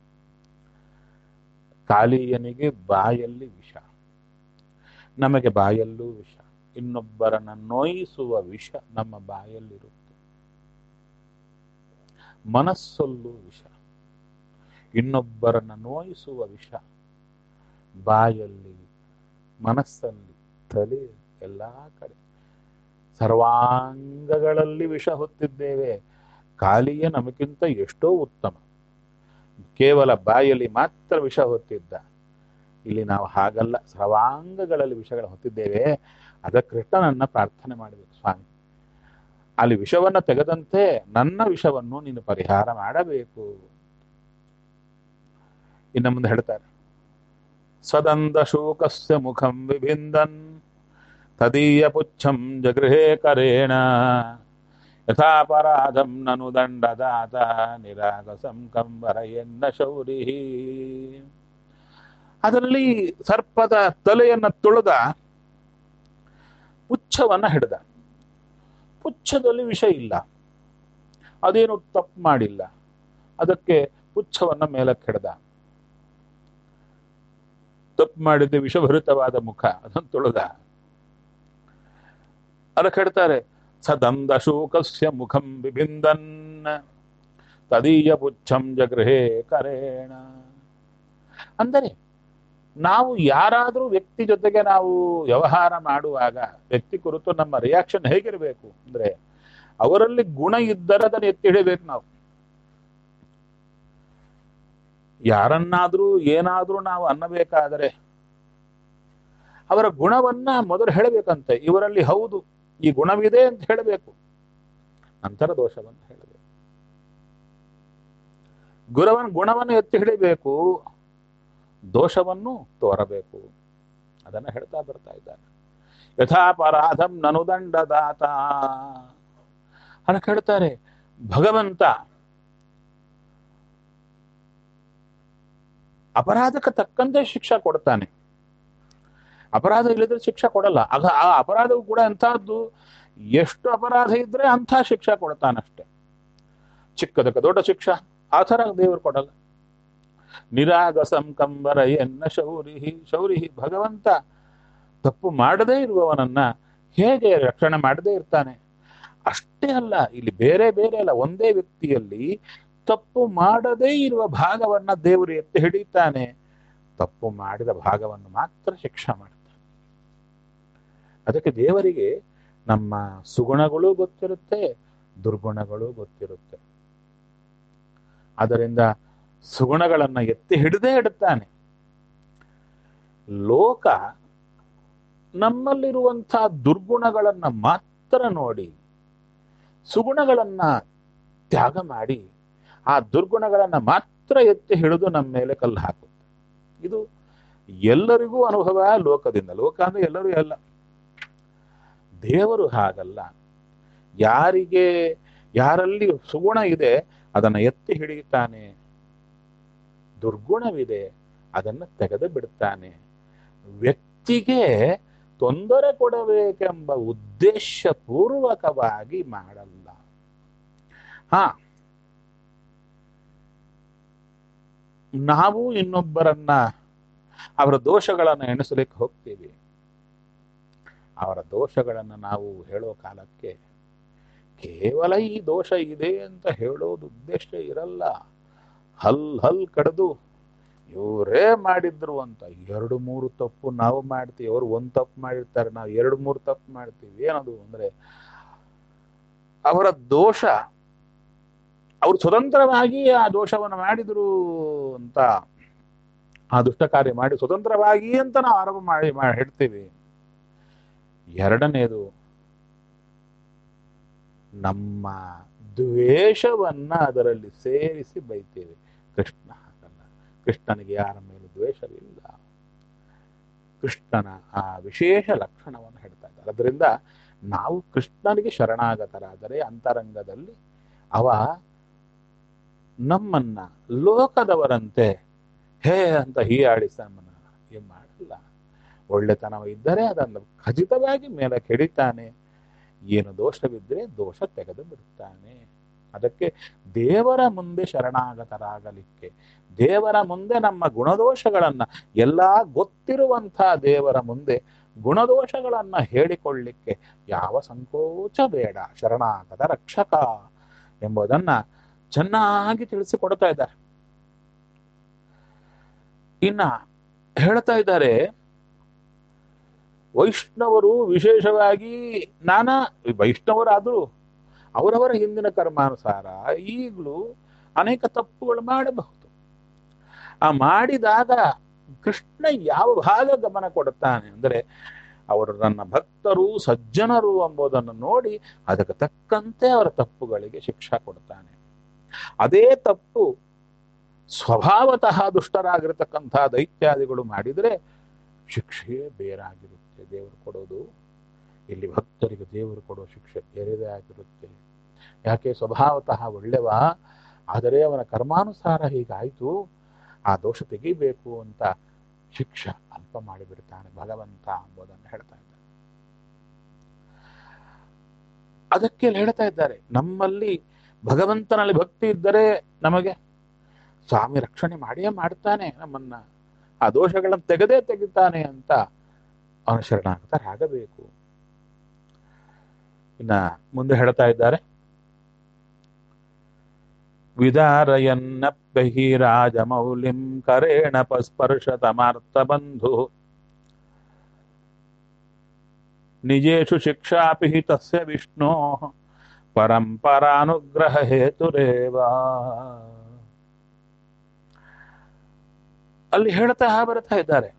ಕಾಲಿಯನಿಗೆ ಬಾಯಲ್ಲಿ ವಿಷ ನಮಗೆ ಬಾಯಲ್ಲೂ ವಿಷ ಇನ್ನೊಬ್ಬರನ್ನ ನೋಯಿಸುವ ವಿಷ ನಮ್ಮ ಬಾಯಲ್ಲಿರುತ್ತೆ ಮನಸ್ಸಲ್ಲೂ ವಿಷ ಇನ್ನೊಬ್ಬರನ್ನ ನೋಯಿಸುವ ವಿಷ ಬಾಯಲ್ಲಿ ಮನಸ್ಸಲ್ಲಿ ತಲೆ ಎಲ್ಲಾ ಕಡೆ ಸರ್ವಾಂಗಗಳಲ್ಲಿ ವಿಷ ಹೊತ್ತಿದ್ದೇವೆ ಕಾಲಿಯ ನಮಗಿಂತ ಎಷ್ಟೋ ಉತ್ತಮ ಕೇವಲ ಬಾಯಲ್ಲಿ ಮಾತ್ರ ವಿಷ ಹೊತ್ತಿದ್ದ ಇಲ್ಲಿ ನಾವು ಹಾಗಲ್ಲ ಸರ್ವಾಂಗಗಳಲ್ಲಿ ವಿಷಗಳ ಹೊತ್ತಿದ್ದೇವೆ ಅದ ಕೃಷ್ಣನನ್ನ ಪ್ರಾರ್ಥನೆ ಮಾಡಬೇಕು ಸ್ವಾಮಿ ಅಲ್ಲಿ ವಿಷವನ್ನ ತೆಗೆದಂತೆ ನನ್ನ ವಿಷವನ್ನು ನೀನು ಪರಿಹಾರ ಮಾಡಬೇಕು ಇನ್ನು ಮುಂದೆ ಹೇಳ್ತಾರೆ ಸದಂದ ಶೋಕಸ್ಯ ಮುಖಂ ವಿಭಿಂದನ್ ತದೀಯ ಪುಚ್ಛಂ ಜಗೃಹೇ ಕರೇಣ ಯಥಾಪರಾಧಂ ನನು ದಂಡದಾತ ನಿರಾಗಸಂ ಕಂಬರ ಎನ್ನ ಶೌರಿ ಅದರಲ್ಲಿ ಸರ್ಪದ ತಲೆಯನ್ನ ತುಳಿದ ಪುಚ್ಛವನ್ನ ಹಿಡಿದ ಪುಚ್ಛದಲ್ಲಿ ವಿಷ ಇಲ್ಲ ಅದೇನು ತಪ್ಪು ಮಾಡಿಲ್ಲ ಅದಕ್ಕೆ ಪುಚ್ಛವನ್ನ ಮೇಲಕ್ಕೆ ಹಿಡ್ದ ತಪ್ಪು ಮಾಡಿದ್ದೆ ವಿಷಭರಿತವಾದ ಮುಖ ಅದನ್ನು ತುಳಿದ ಅದಕ್ಕೆ ಹೇಳ್ತಾರೆ ಸದಂದ ಶೋಕಸ್ಯ ಮುಖಂ ಬಿಬಿಂದನ್ ತದೀಯ ಪುಚ್ಛಂ ಜಗೃಹೇ ಕರೇಣ ಅಂದರೆ ನಾವು ಯಾರಾದರೂ ವ್ಯಕ್ತಿ ಜೊತೆಗೆ ನಾವು ವ್ಯವಹಾರ ಮಾಡುವಾಗ ವ್ಯಕ್ತಿ ಕುರಿತು ನಮ್ಮ ರಿಯಾಕ್ಷನ್ ಹೇಗಿರಬೇಕು ಅಂದ್ರೆ ಅವರಲ್ಲಿ ಗುಣ ಇದ್ದರೆ ಅದನ್ನು ಎತ್ತಿ ಹಿಡಿಬೇಕು ನಾವು ಯಾರನ್ನಾದ್ರೂ ಏನಾದ್ರೂ ನಾವು ಅನ್ನಬೇಕಾದರೆ ಅವರ ಗುಣವನ್ನ ಮೊದಲು ಹೇಳಬೇಕಂತೆ ಇವರಲ್ಲಿ ಹೌದು ಈ ಗುಣವಿದೆ ಅಂತ ಹೇಳಬೇಕು ನಂತರ ದೋಷವನ್ನು ಹೇಳಬೇಕು ಗುರವನ್ ಗುಣವನ್ನು ಎತ್ತಿ ಹಿಡಿಬೇಕು ದೋಷವನ್ನು ತೋರಬೇಕು ಅದನ್ನ ಹೇಳ್ತಾ ಬರ್ತಾ ಇದ್ದಾನೆ ಯಥಾಪರಾಧಂ ನನುದಂಡದಾತ ಅದಕ್ಕೆ ಹೇಳ್ತಾರೆ ಭಗವಂತ ಅಪರಾಧಕ್ಕೆ ತಕ್ಕಂತೆ ಶಿಕ್ಷಾ ಕೊಡ್ತಾನೆ ಅಪರಾಧ ಇಲ್ಲದ್ರೆ ಶಿಕ್ಷಾ ಕೊಡಲ್ಲ ಆಗ ಆ ಅಪರಾಧವು ಕೂಡ ಎಂತಹದ್ದು ಎಷ್ಟು ಅಪರಾಧ ಇದ್ರೆ ಅಂಥ ಶಿಕ್ಷಾ ಕೊಡ್ತಾನಷ್ಟೆ ಚಿಕ್ಕದಕ್ಕೆ ದೊಡ್ಡ ಶಿಕ್ಷಾ ಆ ಥರ ದೇವರು ಕೊಡಲ್ಲ ನಿರಾಗಸಂ ಕಂಬರ ಎನ್ನ ಶೌರಿಹಿ ಶೌರಿಹಿ ಭಗವಂತ ತಪ್ಪು ಮಾಡದೇ ಇರುವವನನ್ನ ಹೇಗೆ ರಕ್ಷಣೆ ಮಾಡದೇ ಇರ್ತಾನೆ ಅಷ್ಟೇ ಅಲ್ಲ ಇಲ್ಲಿ ಬೇರೆ ಬೇರೆ ಅಲ್ಲ ಒಂದೇ ವ್ಯಕ್ತಿಯಲ್ಲಿ ತಪ್ಪು ಮಾಡದೇ ಇರುವ ಭಾಗವನ್ನ ದೇವರು ಎತ್ತಿ ಹಿಡಿತಾನೆ ತಪ್ಪು ಮಾಡಿದ ಭಾಗವನ್ನು ಮಾತ್ರ ಶಿಕ್ಷೆ ಮಾಡ್ತಾನೆ ಅದಕ್ಕೆ ದೇವರಿಗೆ ನಮ್ಮ ಸುಗುಣಗಳು ಗೊತ್ತಿರುತ್ತೆ ದುರ್ಗುಣಗಳು ಗೊತ್ತಿರುತ್ತೆ ಅದರಿಂದ ಸುಗುಣಗಳನ್ನ ಎತ್ತಿ ಹಿಡದೇ ಇಡುತ್ತಾನೆ ಲೋಕ ನಮ್ಮಲ್ಲಿರುವಂತಹ ದುರ್ಗುಣಗಳನ್ನ ಮಾತ್ರ ನೋಡಿ ಸುಗುಣಗಳನ್ನ ತ್ಯಾಗ ಮಾಡಿ ಆ ದುರ್ಗುಣಗಳನ್ನ ಮಾತ್ರ ಎತ್ತಿ ಹಿಡಿದು ನಮ್ಮ ಮೇಲೆ ಕಲ್ಲು ಹಾಕುತ್ತೆ ಇದು ಎಲ್ಲರಿಗೂ ಅನುಭವ ಲೋಕದಿಂದ ಲೋಕ ಅಂದ್ರೆ ಎಲ್ಲರೂ ಎಲ್ಲ ದೇವರು ಹಾಗಲ್ಲ ಯಾರಿಗೆ ಯಾರಲ್ಲಿ ಸುಗುಣ ಇದೆ ಅದನ್ನ ಎತ್ತಿ ಹಿಡಿಯುತ್ತಾನೆ ದುರ್ಗುಣವಿದೆ ಅದನ್ನು ತೆಗೆದು ಬಿಡ್ತಾನೆ ವ್ಯಕ್ತಿಗೆ ತೊಂದರೆ ಕೊಡಬೇಕೆಂಬ ಉದ್ದೇಶ ಪೂರ್ವಕವಾಗಿ ಮಾಡಲ್ಲ ಹಾ ನಾವು ಇನ್ನೊಬ್ಬರನ್ನ ಅವರ ದೋಷಗಳನ್ನು ಎಣಿಸಲಿಕ್ಕೆ ಹೋಗ್ತೀವಿ ಅವರ ದೋಷಗಳನ್ನು ನಾವು ಹೇಳೋ ಕಾಲಕ್ಕೆ ಕೇವಲ ಈ ದೋಷ ಇದೆ ಅಂತ ಹೇಳೋದು ಉದ್ದೇಶ ಇರಲ್ಲ ಹಲ್ ಹಲ್ ಕಡ್ದು ಇವರೇ ಮಾಡಿದ್ರು ಅಂತ ಎರಡು ಮೂರು ತಪ್ಪು ನಾವು ಮಾಡ್ತೀವಿ ಅವರು ಒಂದ್ ತಪ್ಪು ಮಾಡಿರ್ತಾರೆ ನಾವು ಎರಡು ಮೂರು ತಪ್ಪು ಮಾಡ್ತೀವಿ ಏನದು ಅಂದ್ರೆ ಅವರ ದೋಷ ಅವರು ಸ್ವತಂತ್ರವಾಗಿ ಆ ದೋಷವನ್ನು ಮಾಡಿದ್ರು ಅಂತ ಆ ದುಷ್ಟ ಕಾರ್ಯ ಮಾಡಿ ಸ್ವತಂತ್ರವಾಗಿ ಅಂತ ನಾವು ಆರೋಪ ಮಾಡಿ ಮಾಡಿ ಹೇಳ್ತೀವಿ ಎರಡನೇದು ನಮ್ಮ ದ್ವೇಷವನ್ನ ಅದರಲ್ಲಿ ಸೇರಿಸಿ ಬೈತೇವೆ ಕೃಷ್ಣ ಹಾಗಲ್ಲ ಕೃಷ್ಣನಿಗೆ ಯಾರ ಮೇಲೂ ದ್ವೇಷವಿಲ್ಲ ಕೃಷ್ಣನ ಆ ವಿಶೇಷ ಲಕ್ಷಣವನ್ನು ಹೇಳ್ತಾ ಇದ್ದಾರೆ ಅದರಿಂದ ನಾವು ಕೃಷ್ಣನಿಗೆ ಶರಣಾಗತರಾದರೆ ಅಂತರಂಗದಲ್ಲಿ ಅವ ನಮ್ಮನ್ನ ಲೋಕದವರಂತೆ ಹೇ ಅಂತ ಹೀಯಾಡಿಸ ನಮ್ಮನ್ನ ಏನ್ ಮಾಡಲ್ಲ ಒಳ್ಳೆತನ ಇದ್ದರೆ ಅದನ್ನು ಖಚಿತವಾಗಿ ಮೇಲೆ ಕೆಡಿತಾನೆ ಏನು ದೋಷವಿದ್ದರೆ ದೋಷ ತೆಗೆದು ಬಿಡುತ್ತಾನೆ ಅದಕ್ಕೆ ದೇವರ ಮುಂದೆ ಶರಣಾಗತರಾಗಲಿಕ್ಕೆ ದೇವರ ಮುಂದೆ ನಮ್ಮ ಗುಣದೋಷಗಳನ್ನ ಎಲ್ಲಾ ಗೊತ್ತಿರುವಂತಹ ದೇವರ ಮುಂದೆ ಗುಣದೋಷಗಳನ್ನ ಹೇಳಿಕೊಳ್ಳಿಕ್ಕೆ ಯಾವ ಸಂಕೋಚ ಬೇಡ ಶರಣಾಗತ ರಕ್ಷಕ ಎಂಬುದನ್ನ ಚೆನ್ನಾಗಿ ತಿಳಿಸಿಕೊಡ್ತಾ ಇದ್ದಾರೆ ಇನ್ನ ಹೇಳ್ತಾ ಇದ್ದಾರೆ ವೈಷ್ಣವರು ವಿಶೇಷವಾಗಿ ನಾನಾ ವೈಷ್ಣವರಾದರೂ ಅವರವರ ಹಿಂದಿನ ಕರ್ಮಾನುಸಾರ ಈಗಲೂ ಅನೇಕ ತಪ್ಪುಗಳು ಮಾಡಬಹುದು ಆ ಮಾಡಿದಾಗ ಕೃಷ್ಣ ಯಾವ ಭಾಗ ಗಮನ ಕೊಡುತ್ತಾನೆ ಅಂದರೆ ಅವರು ನನ್ನ ಭಕ್ತರು ಸಜ್ಜನರು ಎಂಬುದನ್ನು ನೋಡಿ ಅದಕ್ಕೆ ತಕ್ಕಂತೆ ಅವರ ತಪ್ಪುಗಳಿಗೆ ಶಿಕ್ಷಾ ಕೊಡ್ತಾನೆ ಅದೇ ತಪ್ಪು ಸ್ವಭಾವತಃ ದುಷ್ಟರಾಗಿರ್ತಕ್ಕಂಥ ದೈತ್ಯಾದಿಗಳು ಮಾಡಿದರೆ ಶಿಕ್ಷೆಯೇ ಬೇರಾಗಿರುತ್ತೆ ದೇವರು ಕೊಡೋದು ಇಲ್ಲಿ ಭಕ್ತರಿಗೆ ದೇವರು ಕೊಡೋ ಶಿಕ್ಷೆ ಬೇರೆದೇ ಆಗಿರುತ್ತೆ ಯಾಕೆ ಸ್ವಭಾವತಃ ಒಳ್ಳೆವ ಆದರೆ ಅವನ ಕರ್ಮಾನುಸಾರ ಹೀಗಾಯ್ತು ಆ ದೋಷ ತೆಗಿಬೇಕು ಅಂತ ಶಿಕ್ಷ ಅಲ್ಪ ಮಾಡಿಬಿಡ್ತಾನೆ ಭಗವಂತ ಎಂಬುದನ್ನು ಹೇಳ್ತಾ ಇದ್ದಾರೆ ಅದಕ್ಕೆ ಹೇಳ್ತಾ ಇದ್ದಾರೆ ನಮ್ಮಲ್ಲಿ ಭಗವಂತನಲ್ಲಿ ಭಕ್ತಿ ಇದ್ದರೆ ನಮಗೆ ಸ್ವಾಮಿ ರಕ್ಷಣೆ ಮಾಡಿಯೇ ಮಾಡ್ತಾನೆ ನಮ್ಮನ್ನ ಆ ದೋಷಗಳನ್ನು ತೆಗೆದೇ ತೆಗಿತಾನೆ ಅಂತ ಅವನ ಶರಣಾಗತರಾಗಬೇಕು ಇನ್ನ ಮುಂದೆ ಹೇಳ್ತಾ ಇದ್ದಾರೆ ವಿದಾರಯನ್ನಪ್ಪಿ ರಾಜಮೌಲಿಂ ಕರೇಣ ಪಸ್ಪರ್ಶತಮಾರ್ಥ ಬಂಧು ನಿಜೇಷು ಶಿಕ್ಷಾಪಿ ತಸ್ಯ ವಿಷ್ಣೋ ಪರಂಪರಾನುಗ್ರಹ ಹೇತುರೇವ ಅಲ್ಲಿ ಹೇಳ್ತಾ ಬರ್ತಾ ಇದ್ದಾರೆ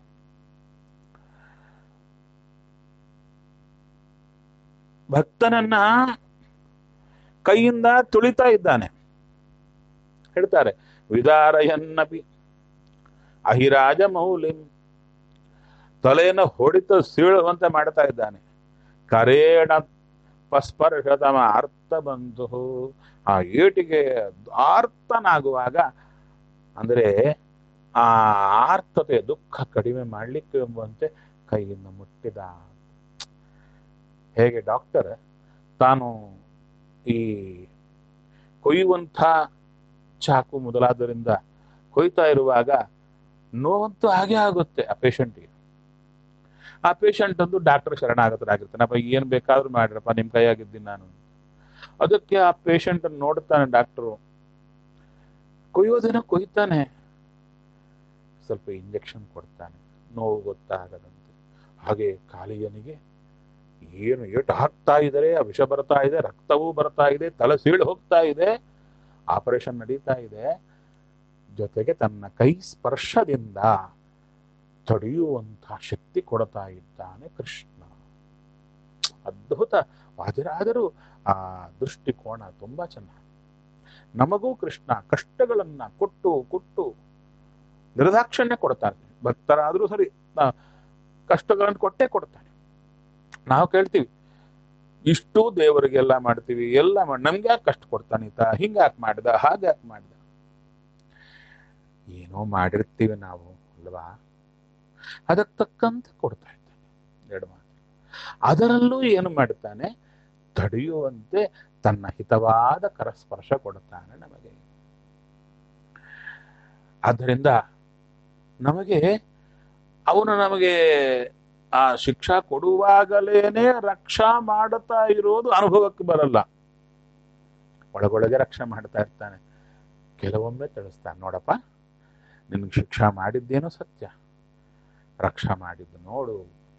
ಭಕ್ತನನ್ನ ಕೈಯಿಂದ ತುಳಿತಾ ಇದ್ದಾನೆ ಹೇಳ್ತಾರೆ ವಿದಾರಯನ್ನಪಿ ಅಹಿರಾಜ ಮೌಲಿಂ ತಲೆಯನ್ನು ಹೊಡಿತ ಸೀಳುವಂತೆ ಮಾಡ್ತಾ ಇದ್ದಾನೆ ಕರೇಣ ಪಸ್ಪರ್ಶತಮ ಅರ್ಥ ಬಂತು ಆ ಏಟಿಗೆ ಆರ್ತನಾಗುವಾಗ ಅಂದರೆ ಆ ಆರ್ತತೆ ದುಃಖ ಕಡಿಮೆ ಮಾಡಲಿಕ್ಕೆ ಎಂಬಂತೆ ಕೈಯಿಂದ ಮುಟ್ಟಿದ ಹೇಗೆ ಡಾಕ್ಟರ್ ತಾನು ಈ ಕೊಯ್ಯುವಂಥ ಚಾಕು ಮೊದಲಾದ್ದರಿಂದ ಕೊಯ್ತಾ ಇರುವಾಗ ನೋವಂತೂ ಹಾಗೆ ಆಗುತ್ತೆ ಆ ಪೇಷಂಟ್ಗೆ ಆ ಪೇಷಂಟ್ ಒಂದು ಡಾಕ್ಟರ್ ಶರಣಾಗತರಾಗಿರ್ತಾನೆ ಅಪ್ಪ ಏನ್ ಬೇಕಾದ್ರೂ ಮಾಡ್ರಪ್ಪ ನಿಮ್ ಕೈಯಾಗಿದ್ದೀನಿ ನಾನು ಅದಕ್ಕೆ ಆ ಪೇಷಂಟ್ ನೋಡ್ತಾನೆ ಡಾಕ್ಟರು ಕೊಯ್ಯೋದಿನ ಕೊಯ್ತಾನೆ ಸ್ವಲ್ಪ ಇಂಜೆಕ್ಷನ್ ಕೊಡ್ತಾನೆ ನೋವು ಗೊತ್ತಾಗದಂತೆ ಹಾಗೆ ಕಾಲಿಯನಿಗೆ ಏನು ಏಟು ಹಾಕ್ತಾ ಇದ್ದಾರೆ ಆ ವಿಷ ಬರ್ತಾ ಇದೆ ರಕ್ತವೂ ಬರ್ತಾ ಇದೆ ತಲೆ ಸೀಳು ಹೋಗ್ತಾ ಇದೆ ಆಪರೇಷನ್ ನಡೀತಾ ಇದೆ ಜೊತೆಗೆ ತನ್ನ ಕೈ ಸ್ಪರ್ಶದಿಂದ ತಡೆಯುವಂತಹ ಶಕ್ತಿ ಕೊಡ್ತಾ ಇದ್ದಾನೆ ಕೃಷ್ಣ ಅದ್ಭುತ ವಾದಿರಾದರೂ ಆ ದೃಷ್ಟಿಕೋನ ತುಂಬಾ ಚೆನ್ನಾಗಿ ನಮಗೂ ಕೃಷ್ಣ ಕಷ್ಟಗಳನ್ನ ಕೊಟ್ಟು ಕೊಟ್ಟು ನಿರ್ದಾಕ್ಷಣ್ಯ ಕೊಡ್ತಾನೆ ಭಕ್ತರಾದ್ರೂ ಸರಿ ಕಷ್ಟಗಳನ್ನು ಕೊಟ್ಟೇ ಕೊಡ್ತಾನೆ ನಾವು ಕೇಳ್ತೀವಿ ಇಷ್ಟು ದೇವರಿಗೆಲ್ಲ ಮಾಡ್ತೀವಿ ಎಲ್ಲ ಮಾಡಿ ನಮ್ಗೆ ಯಾಕೆ ಕಷ್ಟ ಕೊಡ್ತಾನೆ ಈತ ಹಿಂಗ್ಯಾಕೆ ಮಾಡ್ದ ಹಾಗ್ಯಾಕೆ ಮಾಡ್ದ ಏನೋ ಮಾಡಿರ್ತೀವಿ ನಾವು ಅಲ್ವಾ ಅದಕ್ಕೆ ತಕ್ಕಂತೆ ಕೊಡ್ತಾ ಇದ್ದಾನೆ ಎರಡು ಮಾತು ಅದರಲ್ಲೂ ಏನು ಮಾಡ್ತಾನೆ ತಡೆಯುವಂತೆ ತನ್ನ ಹಿತವಾದ ಕರಸ್ಪರ್ಶ ಕೊಡುತ್ತಾನೆ ನಮಗೆ ಆದ್ದರಿಂದ ನಮಗೆ ಅವನು ನಮಗೆ ಆ ಶಿಕ್ಷಾ ಕೊಡುವಾಗಲೇನೆ ರಕ್ಷಾ ಮಾಡುತ್ತಾ ಇರೋದು ಅನುಭವಕ್ಕೆ ಬರಲ್ಲ ಒಳಗೊಳಗೆ ರಕ್ಷಾ ಮಾಡ್ತಾ ಇರ್ತಾನೆ ಕೆಲವೊಮ್ಮೆ ತಿಳಿಸ್ತಾನೆ ನೋಡಪ್ಪ ನಿನ್ಗೆ ಶಿಕ್ಷಾ ಮಾಡಿದ್ದೇನೋ ಸತ್ಯ ರಕ್ಷಾ ಮಾಡಿದ್ದು ನೋಡು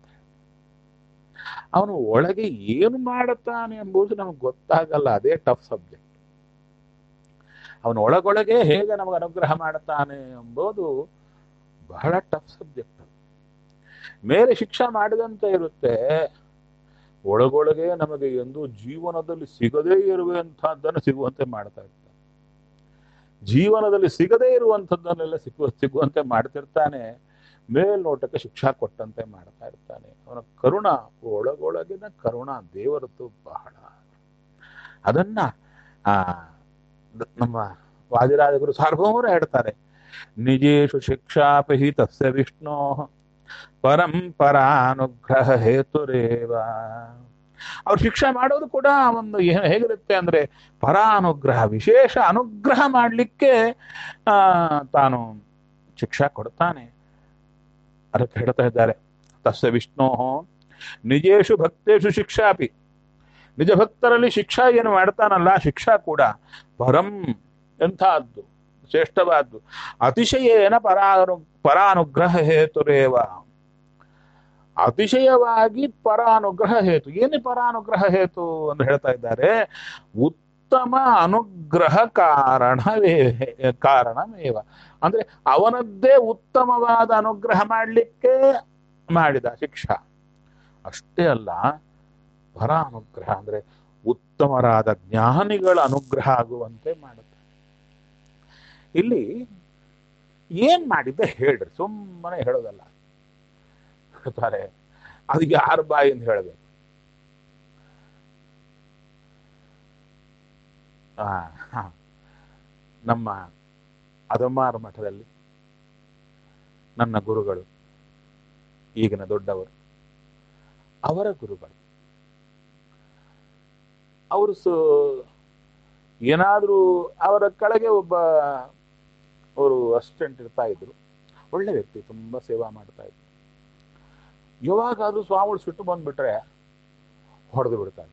ಅವನು ಒಳಗೆ ಏನು ಮಾಡುತ್ತಾನೆ ಎಂಬುದು ನಮಗೆ ಗೊತ್ತಾಗಲ್ಲ ಅದೇ ಟಫ್ ಸಬ್ಜೆಕ್ಟ್ ಅವನು ಒಳಗೊಳಗೆ ಹೇಗೆ ನಮಗೆ ಅನುಗ್ರಹ ಮಾಡುತ್ತಾನೆ ಎಂಬುದು ಬಹಳ ಟಫ್ ಸಬ್ಜೆಕ್ಟ್ ಮೇಲೆ ಶಿಕ್ಷಾ ಮಾಡಿದಂತೆ ಇರುತ್ತೆ ಒಳಗೊಳಗೆ ನಮಗೆ ಎಂದು ಜೀವನದಲ್ಲಿ ಸಿಗದೇ ಇರುವಂತಹದ್ದನ್ನು ಸಿಗುವಂತೆ ಮಾಡ್ತಾ ಇರ್ತಾನೆ ಜೀವನದಲ್ಲಿ ಸಿಗದೇ ಇರುವಂಥದ್ದನ್ನೆಲ್ಲ ಸಿಗುವ ಸಿಗುವಂತೆ ಮಾಡ್ತಿರ್ತಾನೆ ಮೇಲ್ನೋಟಕ್ಕೆ ಶಿಕ್ಷಾ ಕೊಟ್ಟಂತೆ ಮಾಡ್ತಾ ಇರ್ತಾನೆ ಅವನ ಕರುಣ ಒಳಗೊಳಗಿನ ಕರುಣ ದೇವರದ್ದು ಬಹಳ ಅದನ್ನ ಆ ದ- ನಮ್ಮ ವಾದಿರಾಜಗುರು ಸಾರ್ವಭೌಮರು ಹೇಳ್ತಾರೆ ನಿಜೇಶು ಶಿಕ್ಷಾಪಿ ತಸ್ಯ ವಿಷ್ಣೋ ಪರಂಪರಾನುಗ್ರಹ ಹೇತುರೇವ ಅವ್ರು ಶಿಕ್ಷೆ ಮಾಡೋದು ಕೂಡ ಒಂದು ಏನ್- ಹೇಗಿರುತ್ತೆ ಅಂದ್ರೆ ಪರಾನುಗ್ರಹ ವಿಶೇಷ ಅನುಗ್ರಹ ಮಾಡಲಿಕ್ಕೆ ಆ ತಾನು ಶಿಕ್ಷಾ ಕೊಡ್ತಾನೆ ಅದಕ್ಕೆ ಹೇಳ್ತಾ ಇದ್ದಾರೆ ತಸ್ಯ ವಿಷ್ಣೋ ನಿಜೇಶು ಭಕ್ತೇಶು ಶಿಕ್ಷಾಪಿ ನಿಜ ಭಕ್ತರಲ್ಲಿ ಶಿಕ್ಷಾ ಏನು ಮಾಡ್ತಾನಲ್ಲ ಶಿಕ್ಷಾ ಕೂಡ ಪರಂ ಎಂಥದ್ದು ಶ್ರೇಷ್ಠವಾದ್ದು ಅತಿಶಯೇನ ಪರಾನು ಪರಾನುಗ್ರಹ ಹೇತುರೇವ ಅತಿಶಯವಾಗಿ ಪರಾನುಗ್ರಹ ಹೇತು ಏನು ಪರಾನುಗ್ರಹ ಹೇತು ಅಂತ ಹೇಳ್ತಾ ಇದ್ದಾರೆ ಉತ್ತಮ ಅನುಗ್ರಹ ಕಾರಣವೇ ಕಾರಣಮೇವ ಅಂದ್ರೆ ಅವನದ್ದೇ ಉತ್ತಮವಾದ ಅನುಗ್ರಹ ಮಾಡಲಿಕ್ಕೆ ಮಾಡಿದ ಶಿಕ್ಷಾ ಅಷ್ಟೇ ಅಲ್ಲ ಪರ ಅನುಗ್ರಹ ಅಂದ್ರೆ ಉತ್ತಮರಾದ ಜ್ಞಾನಿಗಳ ಅನುಗ್ರಹ ಆಗುವಂತೆ ಮಾಡುತ್ತೆ ಇಲ್ಲಿ ಏನ್ ಮಾಡಿದ್ದ ಹೇಳ್ರಿ ಸುಮ್ಮನೆ ಹೇಳೋದಲ್ಲ ಹೇಳ್ತಾರೆ ಅದು ಯಾರ ಬಾಯಿಂದ ಹೇಳಬೇಕು ಆ, ಹ. ನಮ್ಮ ಅದಮಾರ ಮಠದಲ್ಲಿ ನನ್ನ ಗುರುಗಳು ಈಗಿನ ದೊಡ್ಡವರು ಅವರ ಗುರುಗಳು ಅವರು ಸು ಏನಾದರೂ ಅವರ ಕೆಳಗೆ ಒಬ್ಬ ಅವರು ಅಸಿಸ್ಟೆಂಟ್ ಇರ್ತಾ ಇದ್ರು ಒಳ್ಳೆ ವ್ಯಕ್ತಿ ತುಂಬಾ ಸೇವಾ ಮಾಡ್ತಾ ಇದ್ರು ಯಾವಾಗಾದ್ರೂ ಸ್ವಾಮಿಗಳು ಸಿಟ್ಟು ಬಂದ್ಬಿಟ್ರೆ ಹೊಡೆದು ಬಿಡ್ತಾರೆ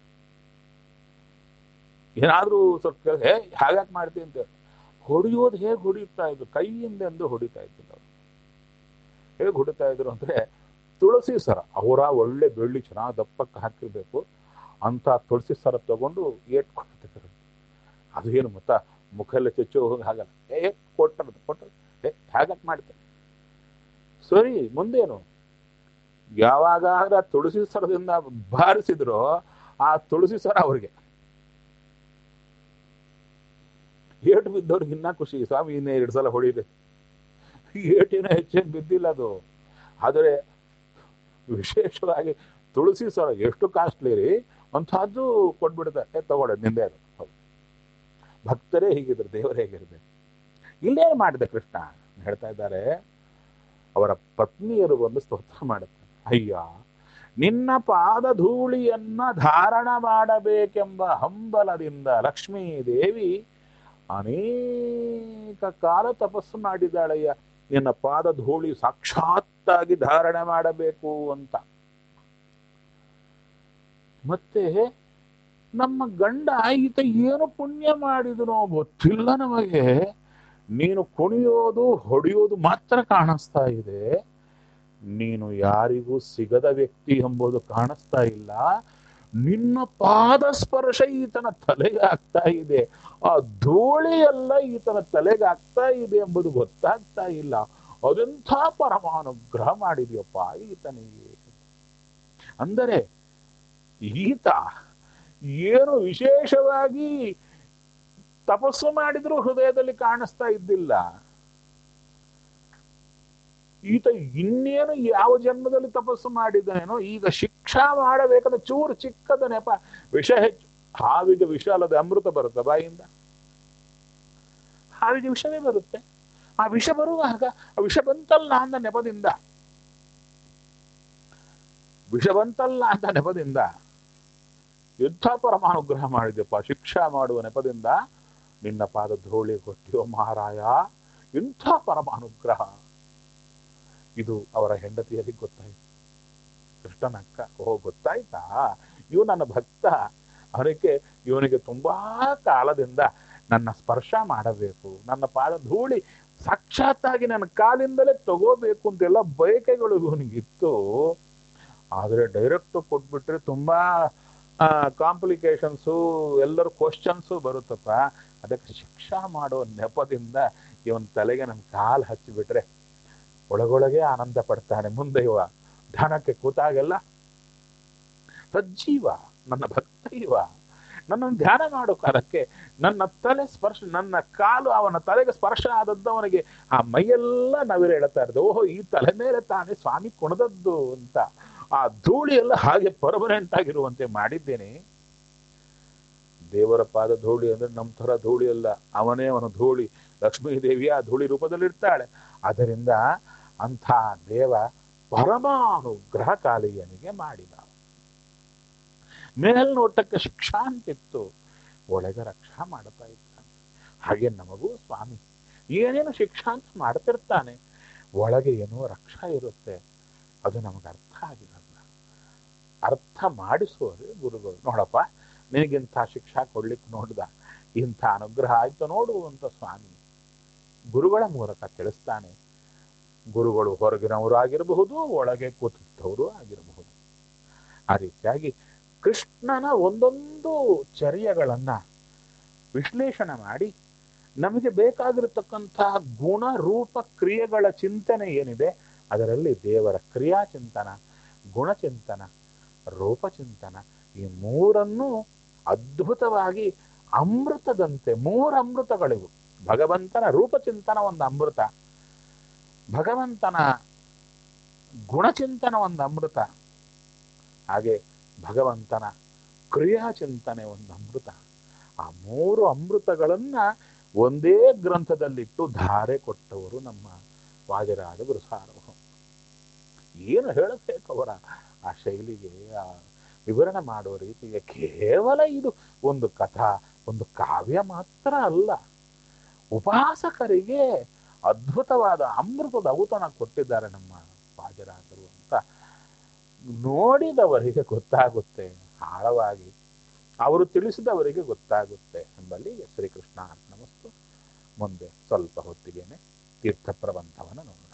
ಏನಾದ್ರೂ ಸ್ವಲ್ಪ ಕೇಳಿದ್ರೆ, ಹೇ ಹಾಗಾಕ್ ಮಾಡ್ತೀನಿ ಅಂತ ಹೊಡೆಯೋದು ಹೇಗೆ ಹೊಡಿತಾ ಇದ್ರು ಕೈಯಿಂದ ಎಂದು ಹೊಡಿತಾ ಇದ್ರು ಅವ್ರು ಹೇಗೆ ಹೊಡಿತಾ ಇದ್ರು ಅಂದ್ರೆ ತುಳಸಿ ಸರ ಅವರ ಒಳ್ಳೆ ಬೆಳ್ಳಿ ಚೆನ್ನಾಗಿ ದಪ್ಪಕ್ಕೆ ಹಾಕಿರ್ಬೇಕು ಅಂತ ತುಳಸಿ ಸರ ತಗೊಂಡು ಏಟ್ ಕೊಡ್ತಿದ್ರು ಅದು ಏನು ಮತ್ತ ಮುಖ ಎಲ್ಲ ಚೆಚ್ಚು ಹೋಗಿ ಹಾಗಲ್ಲ ಏ ಕೊಟ್ಟರು ಕೊಟ್ಟರು ಏ ಹಾಗಕ್ ಮಾಡ್ತಾರೆ ಸರಿ ಮುಂದೇನು ಯಾವಾಗ ಆ ತುಳಸಿ ಸರದಿಂದ ಬಾರಿಸಿದ್ರು ಆ ತುಳಸಿ ಸರ ಅವ್ರಿಗೆ ಏಟು ಬಿದ್ದವ್ರಿಗೆ ಇನ್ನ ಖುಷಿ ಸ್ವಾಮಿ ಇನ್ನೇ ಎರಡು ಸಲ ಹೊಡಿಬೇಕು ಏಟಿನ ಹೆಚ್ಚೇನು ಬಿದ್ದಿಲ್ಲ ಅದು ಆದರೆ ವಿಶೇಷವಾಗಿ ತುಳಸಿ ಸರ ಎಷ್ಟು ಕಾಸ್ಟ್ಲಿ ರೀ ಅಂಥದ್ದು ಕೊಟ್ಬಿಡ್ತಾರೆ ಏ ತಗೊಳ್ಳೋದು ನಿಂದೆ ಅದು ಹೌದು ಭಕ್ತರೇ ಹೀಗಿದ್ರು ದೇವರೇ ಹೇಗಿರ್ಬೇಕು ಇಲ್ಲೇನು ಮಾಡಿದೆ ಕೃಷ್ಣ ಹೇಳ್ತಾ ಇದ್ದಾರೆ ಅವರ ಪತ್ನಿಯರು ಬಂದು ಸ್ತೋತ್ರ ಮಾಡುತ್ತಾರೆ ಅಯ್ಯ ನಿನ್ನ ಪಾದ ಧೂಳಿಯನ್ನ ಧಾರಣ ಮಾಡಬೇಕೆಂಬ ಹಂಬಲದಿಂದ ಲಕ್ಷ್ಮೀ ದೇವಿ ಅನೇಕ ಕಾಲ ತಪಸ್ಸು ಮಾಡಿದ್ದಾಳಯ್ಯ ನಿನ್ನ ಪಾದ ಧೂಳಿ ಸಾಕ್ಷಾತ್ತಾಗಿ ಧಾರಣೆ ಮಾಡಬೇಕು ಅಂತ ಮತ್ತೆ ನಮ್ಮ ಗಂಡ ಈತ ಏನು ಪುಣ್ಯ ಮಾಡಿದನೋ ಗೊತ್ತಿಲ್ಲ ನಮಗೆ ನೀನು ಕುಣಿಯೋದು ಹೊಡೆಯೋದು ಮಾತ್ರ ಕಾಣಿಸ್ತಾ ಇದೆ ನೀನು ಯಾರಿಗೂ ಸಿಗದ ವ್ಯಕ್ತಿ ಎಂಬುದು ಕಾಣಿಸ್ತಾ ಇಲ್ಲ ನಿನ್ನ ಪಾದ ಸ್ಪರ್ಶ ಈತನ ತಲೆಗೆ ಆಗ್ತಾ ಇದೆ ಆ ಧೂಳಿ ಎಲ್ಲ ಈತನ ತಲೆಗೆ ಆಗ್ತಾ ಇದೆ ಎಂಬುದು ಗೊತ್ತಾಗ್ತಾ ಇಲ್ಲ ಅದೆಂಥ ಪರಮಾನುಗ್ರಹ ಮಾಡಿದ್ಯಪ್ಪ ಈತನಿಗೆ ಅಂದರೆ ಈತ ಏನು ವಿಶೇಷವಾಗಿ ತಪಸ್ಸು ಮಾಡಿದ್ರು ಹೃದಯದಲ್ಲಿ ಕಾಣಿಸ್ತಾ ಇದ್ದಿಲ್ಲ ಈತ ಇನ್ನೇನು ಯಾವ ಜನ್ಮದಲ್ಲಿ ತಪಸ್ಸು ಮಾಡಿದ್ದಾನೇನೋ ಈಗ ಶಿಕ್ಷಾ ಮಾಡಬೇಕಾದ ಚೂರು ಚಿಕ್ಕದ ನೆಪ ವಿಷ ಹೆಚ್ಚು ಹಾವಿಗೆ ವಿಷ ಅಲ್ಲದೆ ಅಮೃತ ಬರುತ್ತೆ ಬಾಯಿಂದ ಹಾವಿಗೆ ವಿಷವೇ ಬರುತ್ತೆ ಆ ವಿಷ ಬರುವಾಗ ಆ ವಿಷ ಬಂತಲ್ಲ ಅಂದ ನೆಪದಿಂದ ವಿಷ ಬಂತಲ್ಲ ಅಂತ ನೆಪದಿಂದ ಯುದ್ಧ ಪರಮಾನುಗ್ರಹ ಮಾಡಿದೆಪ್ಪ ಶಿಕ್ಷಾ ಮಾಡುವ ನೆಪದಿಂದ ನಿನ್ನ ಪಾದ ಧೂಳಿ ಕೊಟ್ಟಿಯೋ ಮಹಾರಾಯ ಇಂಥ ಪರಮಾನುಗ್ರಹ ಇದು ಅವರ ಹೆಂಡತಿಯಲ್ಲಿ ಗೊತ್ತಾಯ್ತು ಕೃಷ್ಣನಕ್ಕ ಓ ಗೊತ್ತಾಯ್ತಾ ಇವು ನನ್ನ ಭಕ್ತ ಅವನಿಗೆ ಇವನಿಗೆ ತುಂಬಾ ಕಾಲದಿಂದ ನನ್ನ ಸ್ಪರ್ಶ ಮಾಡಬೇಕು ನನ್ನ ಪಾದ ಧೂಳಿ ಸಾಕ್ಷಾತ್ತಾಗಿ ನನ್ನ ಕಾಲಿಂದಲೇ ತಗೋಬೇಕು ಅಂತೆಲ್ಲ ಬಯಕೆಗಳು ಇವನಿಗಿತ್ತು ಆದರೆ ಡೈರೆಕ್ಟ್ ಕೊಟ್ಬಿಟ್ರೆ ತುಂಬಾ ಕಾಂಪ್ಲಿಕೇಶನ್ಸು ಎಲ್ಲರೂ ಕ್ವಶನ್ಸು ಬರುತ್ತಪ್ಪ ಅದಕ್ಕೆ ಶಿಕ್ಷಾ ಮಾಡೋ ನೆಪದಿಂದ ಇವನ್ ತಲೆಗೆ ನನ್ನ ಕಾಲು ಹಚ್ಚಿಬಿಟ್ರೆ ಒಳಗೊಳಗೆ ಆನಂದ ಪಡ್ತಾನೆ ಮುಂದೆ ಇವ ಧ್ಯಾನಕ್ಕೆ ಕೂತಾಗೆಲ್ಲ ಸಜ್ಜೀವ ನನ್ನ ಭಕ್ತ ಇವ ನನ್ನನ್ನು ಧ್ಯಾನ ಮಾಡೋ ಕಾಲಕ್ಕೆ ನನ್ನ ತಲೆ ಸ್ಪರ್ಶ ನನ್ನ ಕಾಲು ಅವನ ತಲೆಗೆ ಸ್ಪರ್ಶ ಆದದ್ದು ಅವನಿಗೆ ಆ ಮೈಯೆಲ್ಲ ನವಿರು ಹೇಳ್ತಾ ಇರೋದು ಓಹೋ ಈ ತಲೆ ಮೇಲೆ ತಾನೇ ಸ್ವಾಮಿ ಕುಣದದ್ದು ಅಂತ ಆ ಧೂಳಿ ಎಲ್ಲ ಹಾಗೆ ಪರ್ಮನೆಂಟ್ ಆಗಿರುವಂತೆ ಮಾಡಿದ್ದೇನೆ ದೇವರ ಪಾದ ಧೂಳಿ ಅಂದ್ರೆ ನಮ್ಮ ತರ ಧೂಳಿ ಅಲ್ಲ ಅವನೇ ಅವನ ಧೂಳಿ ಲಕ್ಷ್ಮೀ ದೇವಿ ಆ ಧೂಳಿ ರೂಪದಲ್ಲಿ ಇರ್ತಾಳೆ ಅದರಿಂದ ಅಂಥ ದೇವ ಪರಮಾನುಗ್ರಹ ಕಾಲಿಯನಿಗೆ ಮಾಡಿದ ಮೇಲ್ನೋಟಕ್ಕೆ ಶಿಕ್ಷಾ ಅಂತಿತ್ತು ಒಳಗೆ ರಕ್ಷಾ ಮಾಡ್ತಾ ಇದ್ದಾನೆ ಹಾಗೆ ನಮಗೂ ಸ್ವಾಮಿ ಏನೇನು ಶಿಕ್ಷಾ ಅಂತ ಮಾಡ್ತಿರ್ತಾನೆ ಒಳಗೆ ಏನೋ ರಕ್ಷಾ ಇರುತ್ತೆ ಅದು ನಮಗೆ ಅರ್ಥ ಆಗಿರಲ್ಲ ಅರ್ಥ ಮಾಡಿಸುವವರೇ ಗುರುಗಳು ನೋಡಪ್ಪ ನಿನಗಿಂಥ ಶಿಕ್ಷಾ ಕೊಡ್ಲಿಕ್ಕೆ ನೋಡ್ದ ಇಂಥ ಅನುಗ್ರಹ ಆಯ್ತು ನೋಡು ಅಂತ ಸ್ವಾಮಿ ಗುರುಗಳ ಮೂಲಕ ತಿಳಿಸ್ತಾನೆ ಗುರುಗಳು ಹೊರಗಿನವರು ಆಗಿರಬಹುದು ಒಳಗೆ ಕೂತಿದ್ದವರು ಆಗಿರಬಹುದು ಆ ರೀತಿಯಾಗಿ ಕೃಷ್ಣನ ಒಂದೊಂದು ಚರ್ಯಗಳನ್ನ ವಿಶ್ಲೇಷಣೆ ಮಾಡಿ ನಮಗೆ ಬೇಕಾಗಿರತಕ್ಕಂತಹ ಗುಣ ರೂಪ ಕ್ರಿಯೆಗಳ ಚಿಂತನೆ ಏನಿದೆ ಅದರಲ್ಲಿ ದೇವರ ಕ್ರಿಯಾ ಚಿಂತನ ಗುಣಚಿಂತನ ರೂಪಚಿಂತನ ಈ ಮೂರನ್ನು ಅದ್ಭುತವಾಗಿ ಅಮೃತದಂತೆ ಮೂರು ಅಮೃತಗಳಿವು ಭಗವಂತನ ರೂಪಚಿಂತನ ಒಂದು ಅಮೃತ ಭಗವಂತನ ಗುಣಚಿಂತನ ಒಂದು ಅಮೃತ ಹಾಗೆ ಭಗವಂತನ ಕ್ರಿಯಾಚಿಂತನೆ ಒಂದು ಅಮೃತ ಆ ಮೂರು ಅಮೃತಗಳನ್ನ ಒಂದೇ ಗ್ರಂಥದಲ್ಲಿಟ್ಟು ಧಾರೆ ಕೊಟ್ಟವರು ನಮ್ಮ ವಾಜರಾಜ ಗುರುಸಾರ್ವಭೌಮ ಏನು ಹೇಳಬೇಕು ಅವರ ಆ ಶೈಲಿಗೆ ಆ ವಿವರಣೆ ಮಾಡುವ ರೀತಿಗೆ ಕೇವಲ ಇದು ಒಂದು ಕಥಾ ಒಂದು ಕಾವ್ಯ ಮಾತ್ರ ಅಲ್ಲ ಉಪಾಸಕರಿಗೆ ಅದ್ಭುತವಾದ ಅಮೃತದ ಔತಣ ಕೊಟ್ಟಿದ್ದಾರೆ ನಮ್ಮ ವಾಜರಾಜರು ಅಂತ ನೋಡಿದವರಿಗೆ ಗೊತ್ತಾಗುತ್ತೆ ಆಳವಾಗಿ ಅವರು ತಿಳಿಸಿದವರಿಗೆ ಗೊತ್ತಾಗುತ್ತೆ ಎಂಬಲ್ಲಿ ಶ್ರೀಕೃಷ್ಣ ನಮಸ್ತು ಮುಂದೆ ಸ್ವಲ್ಪ ಹೊತ್ತಿಗೆನೆ ತೀರ್ಥ ಪ್ರಬಂಧವನ್ನು ನೋಡೋಣ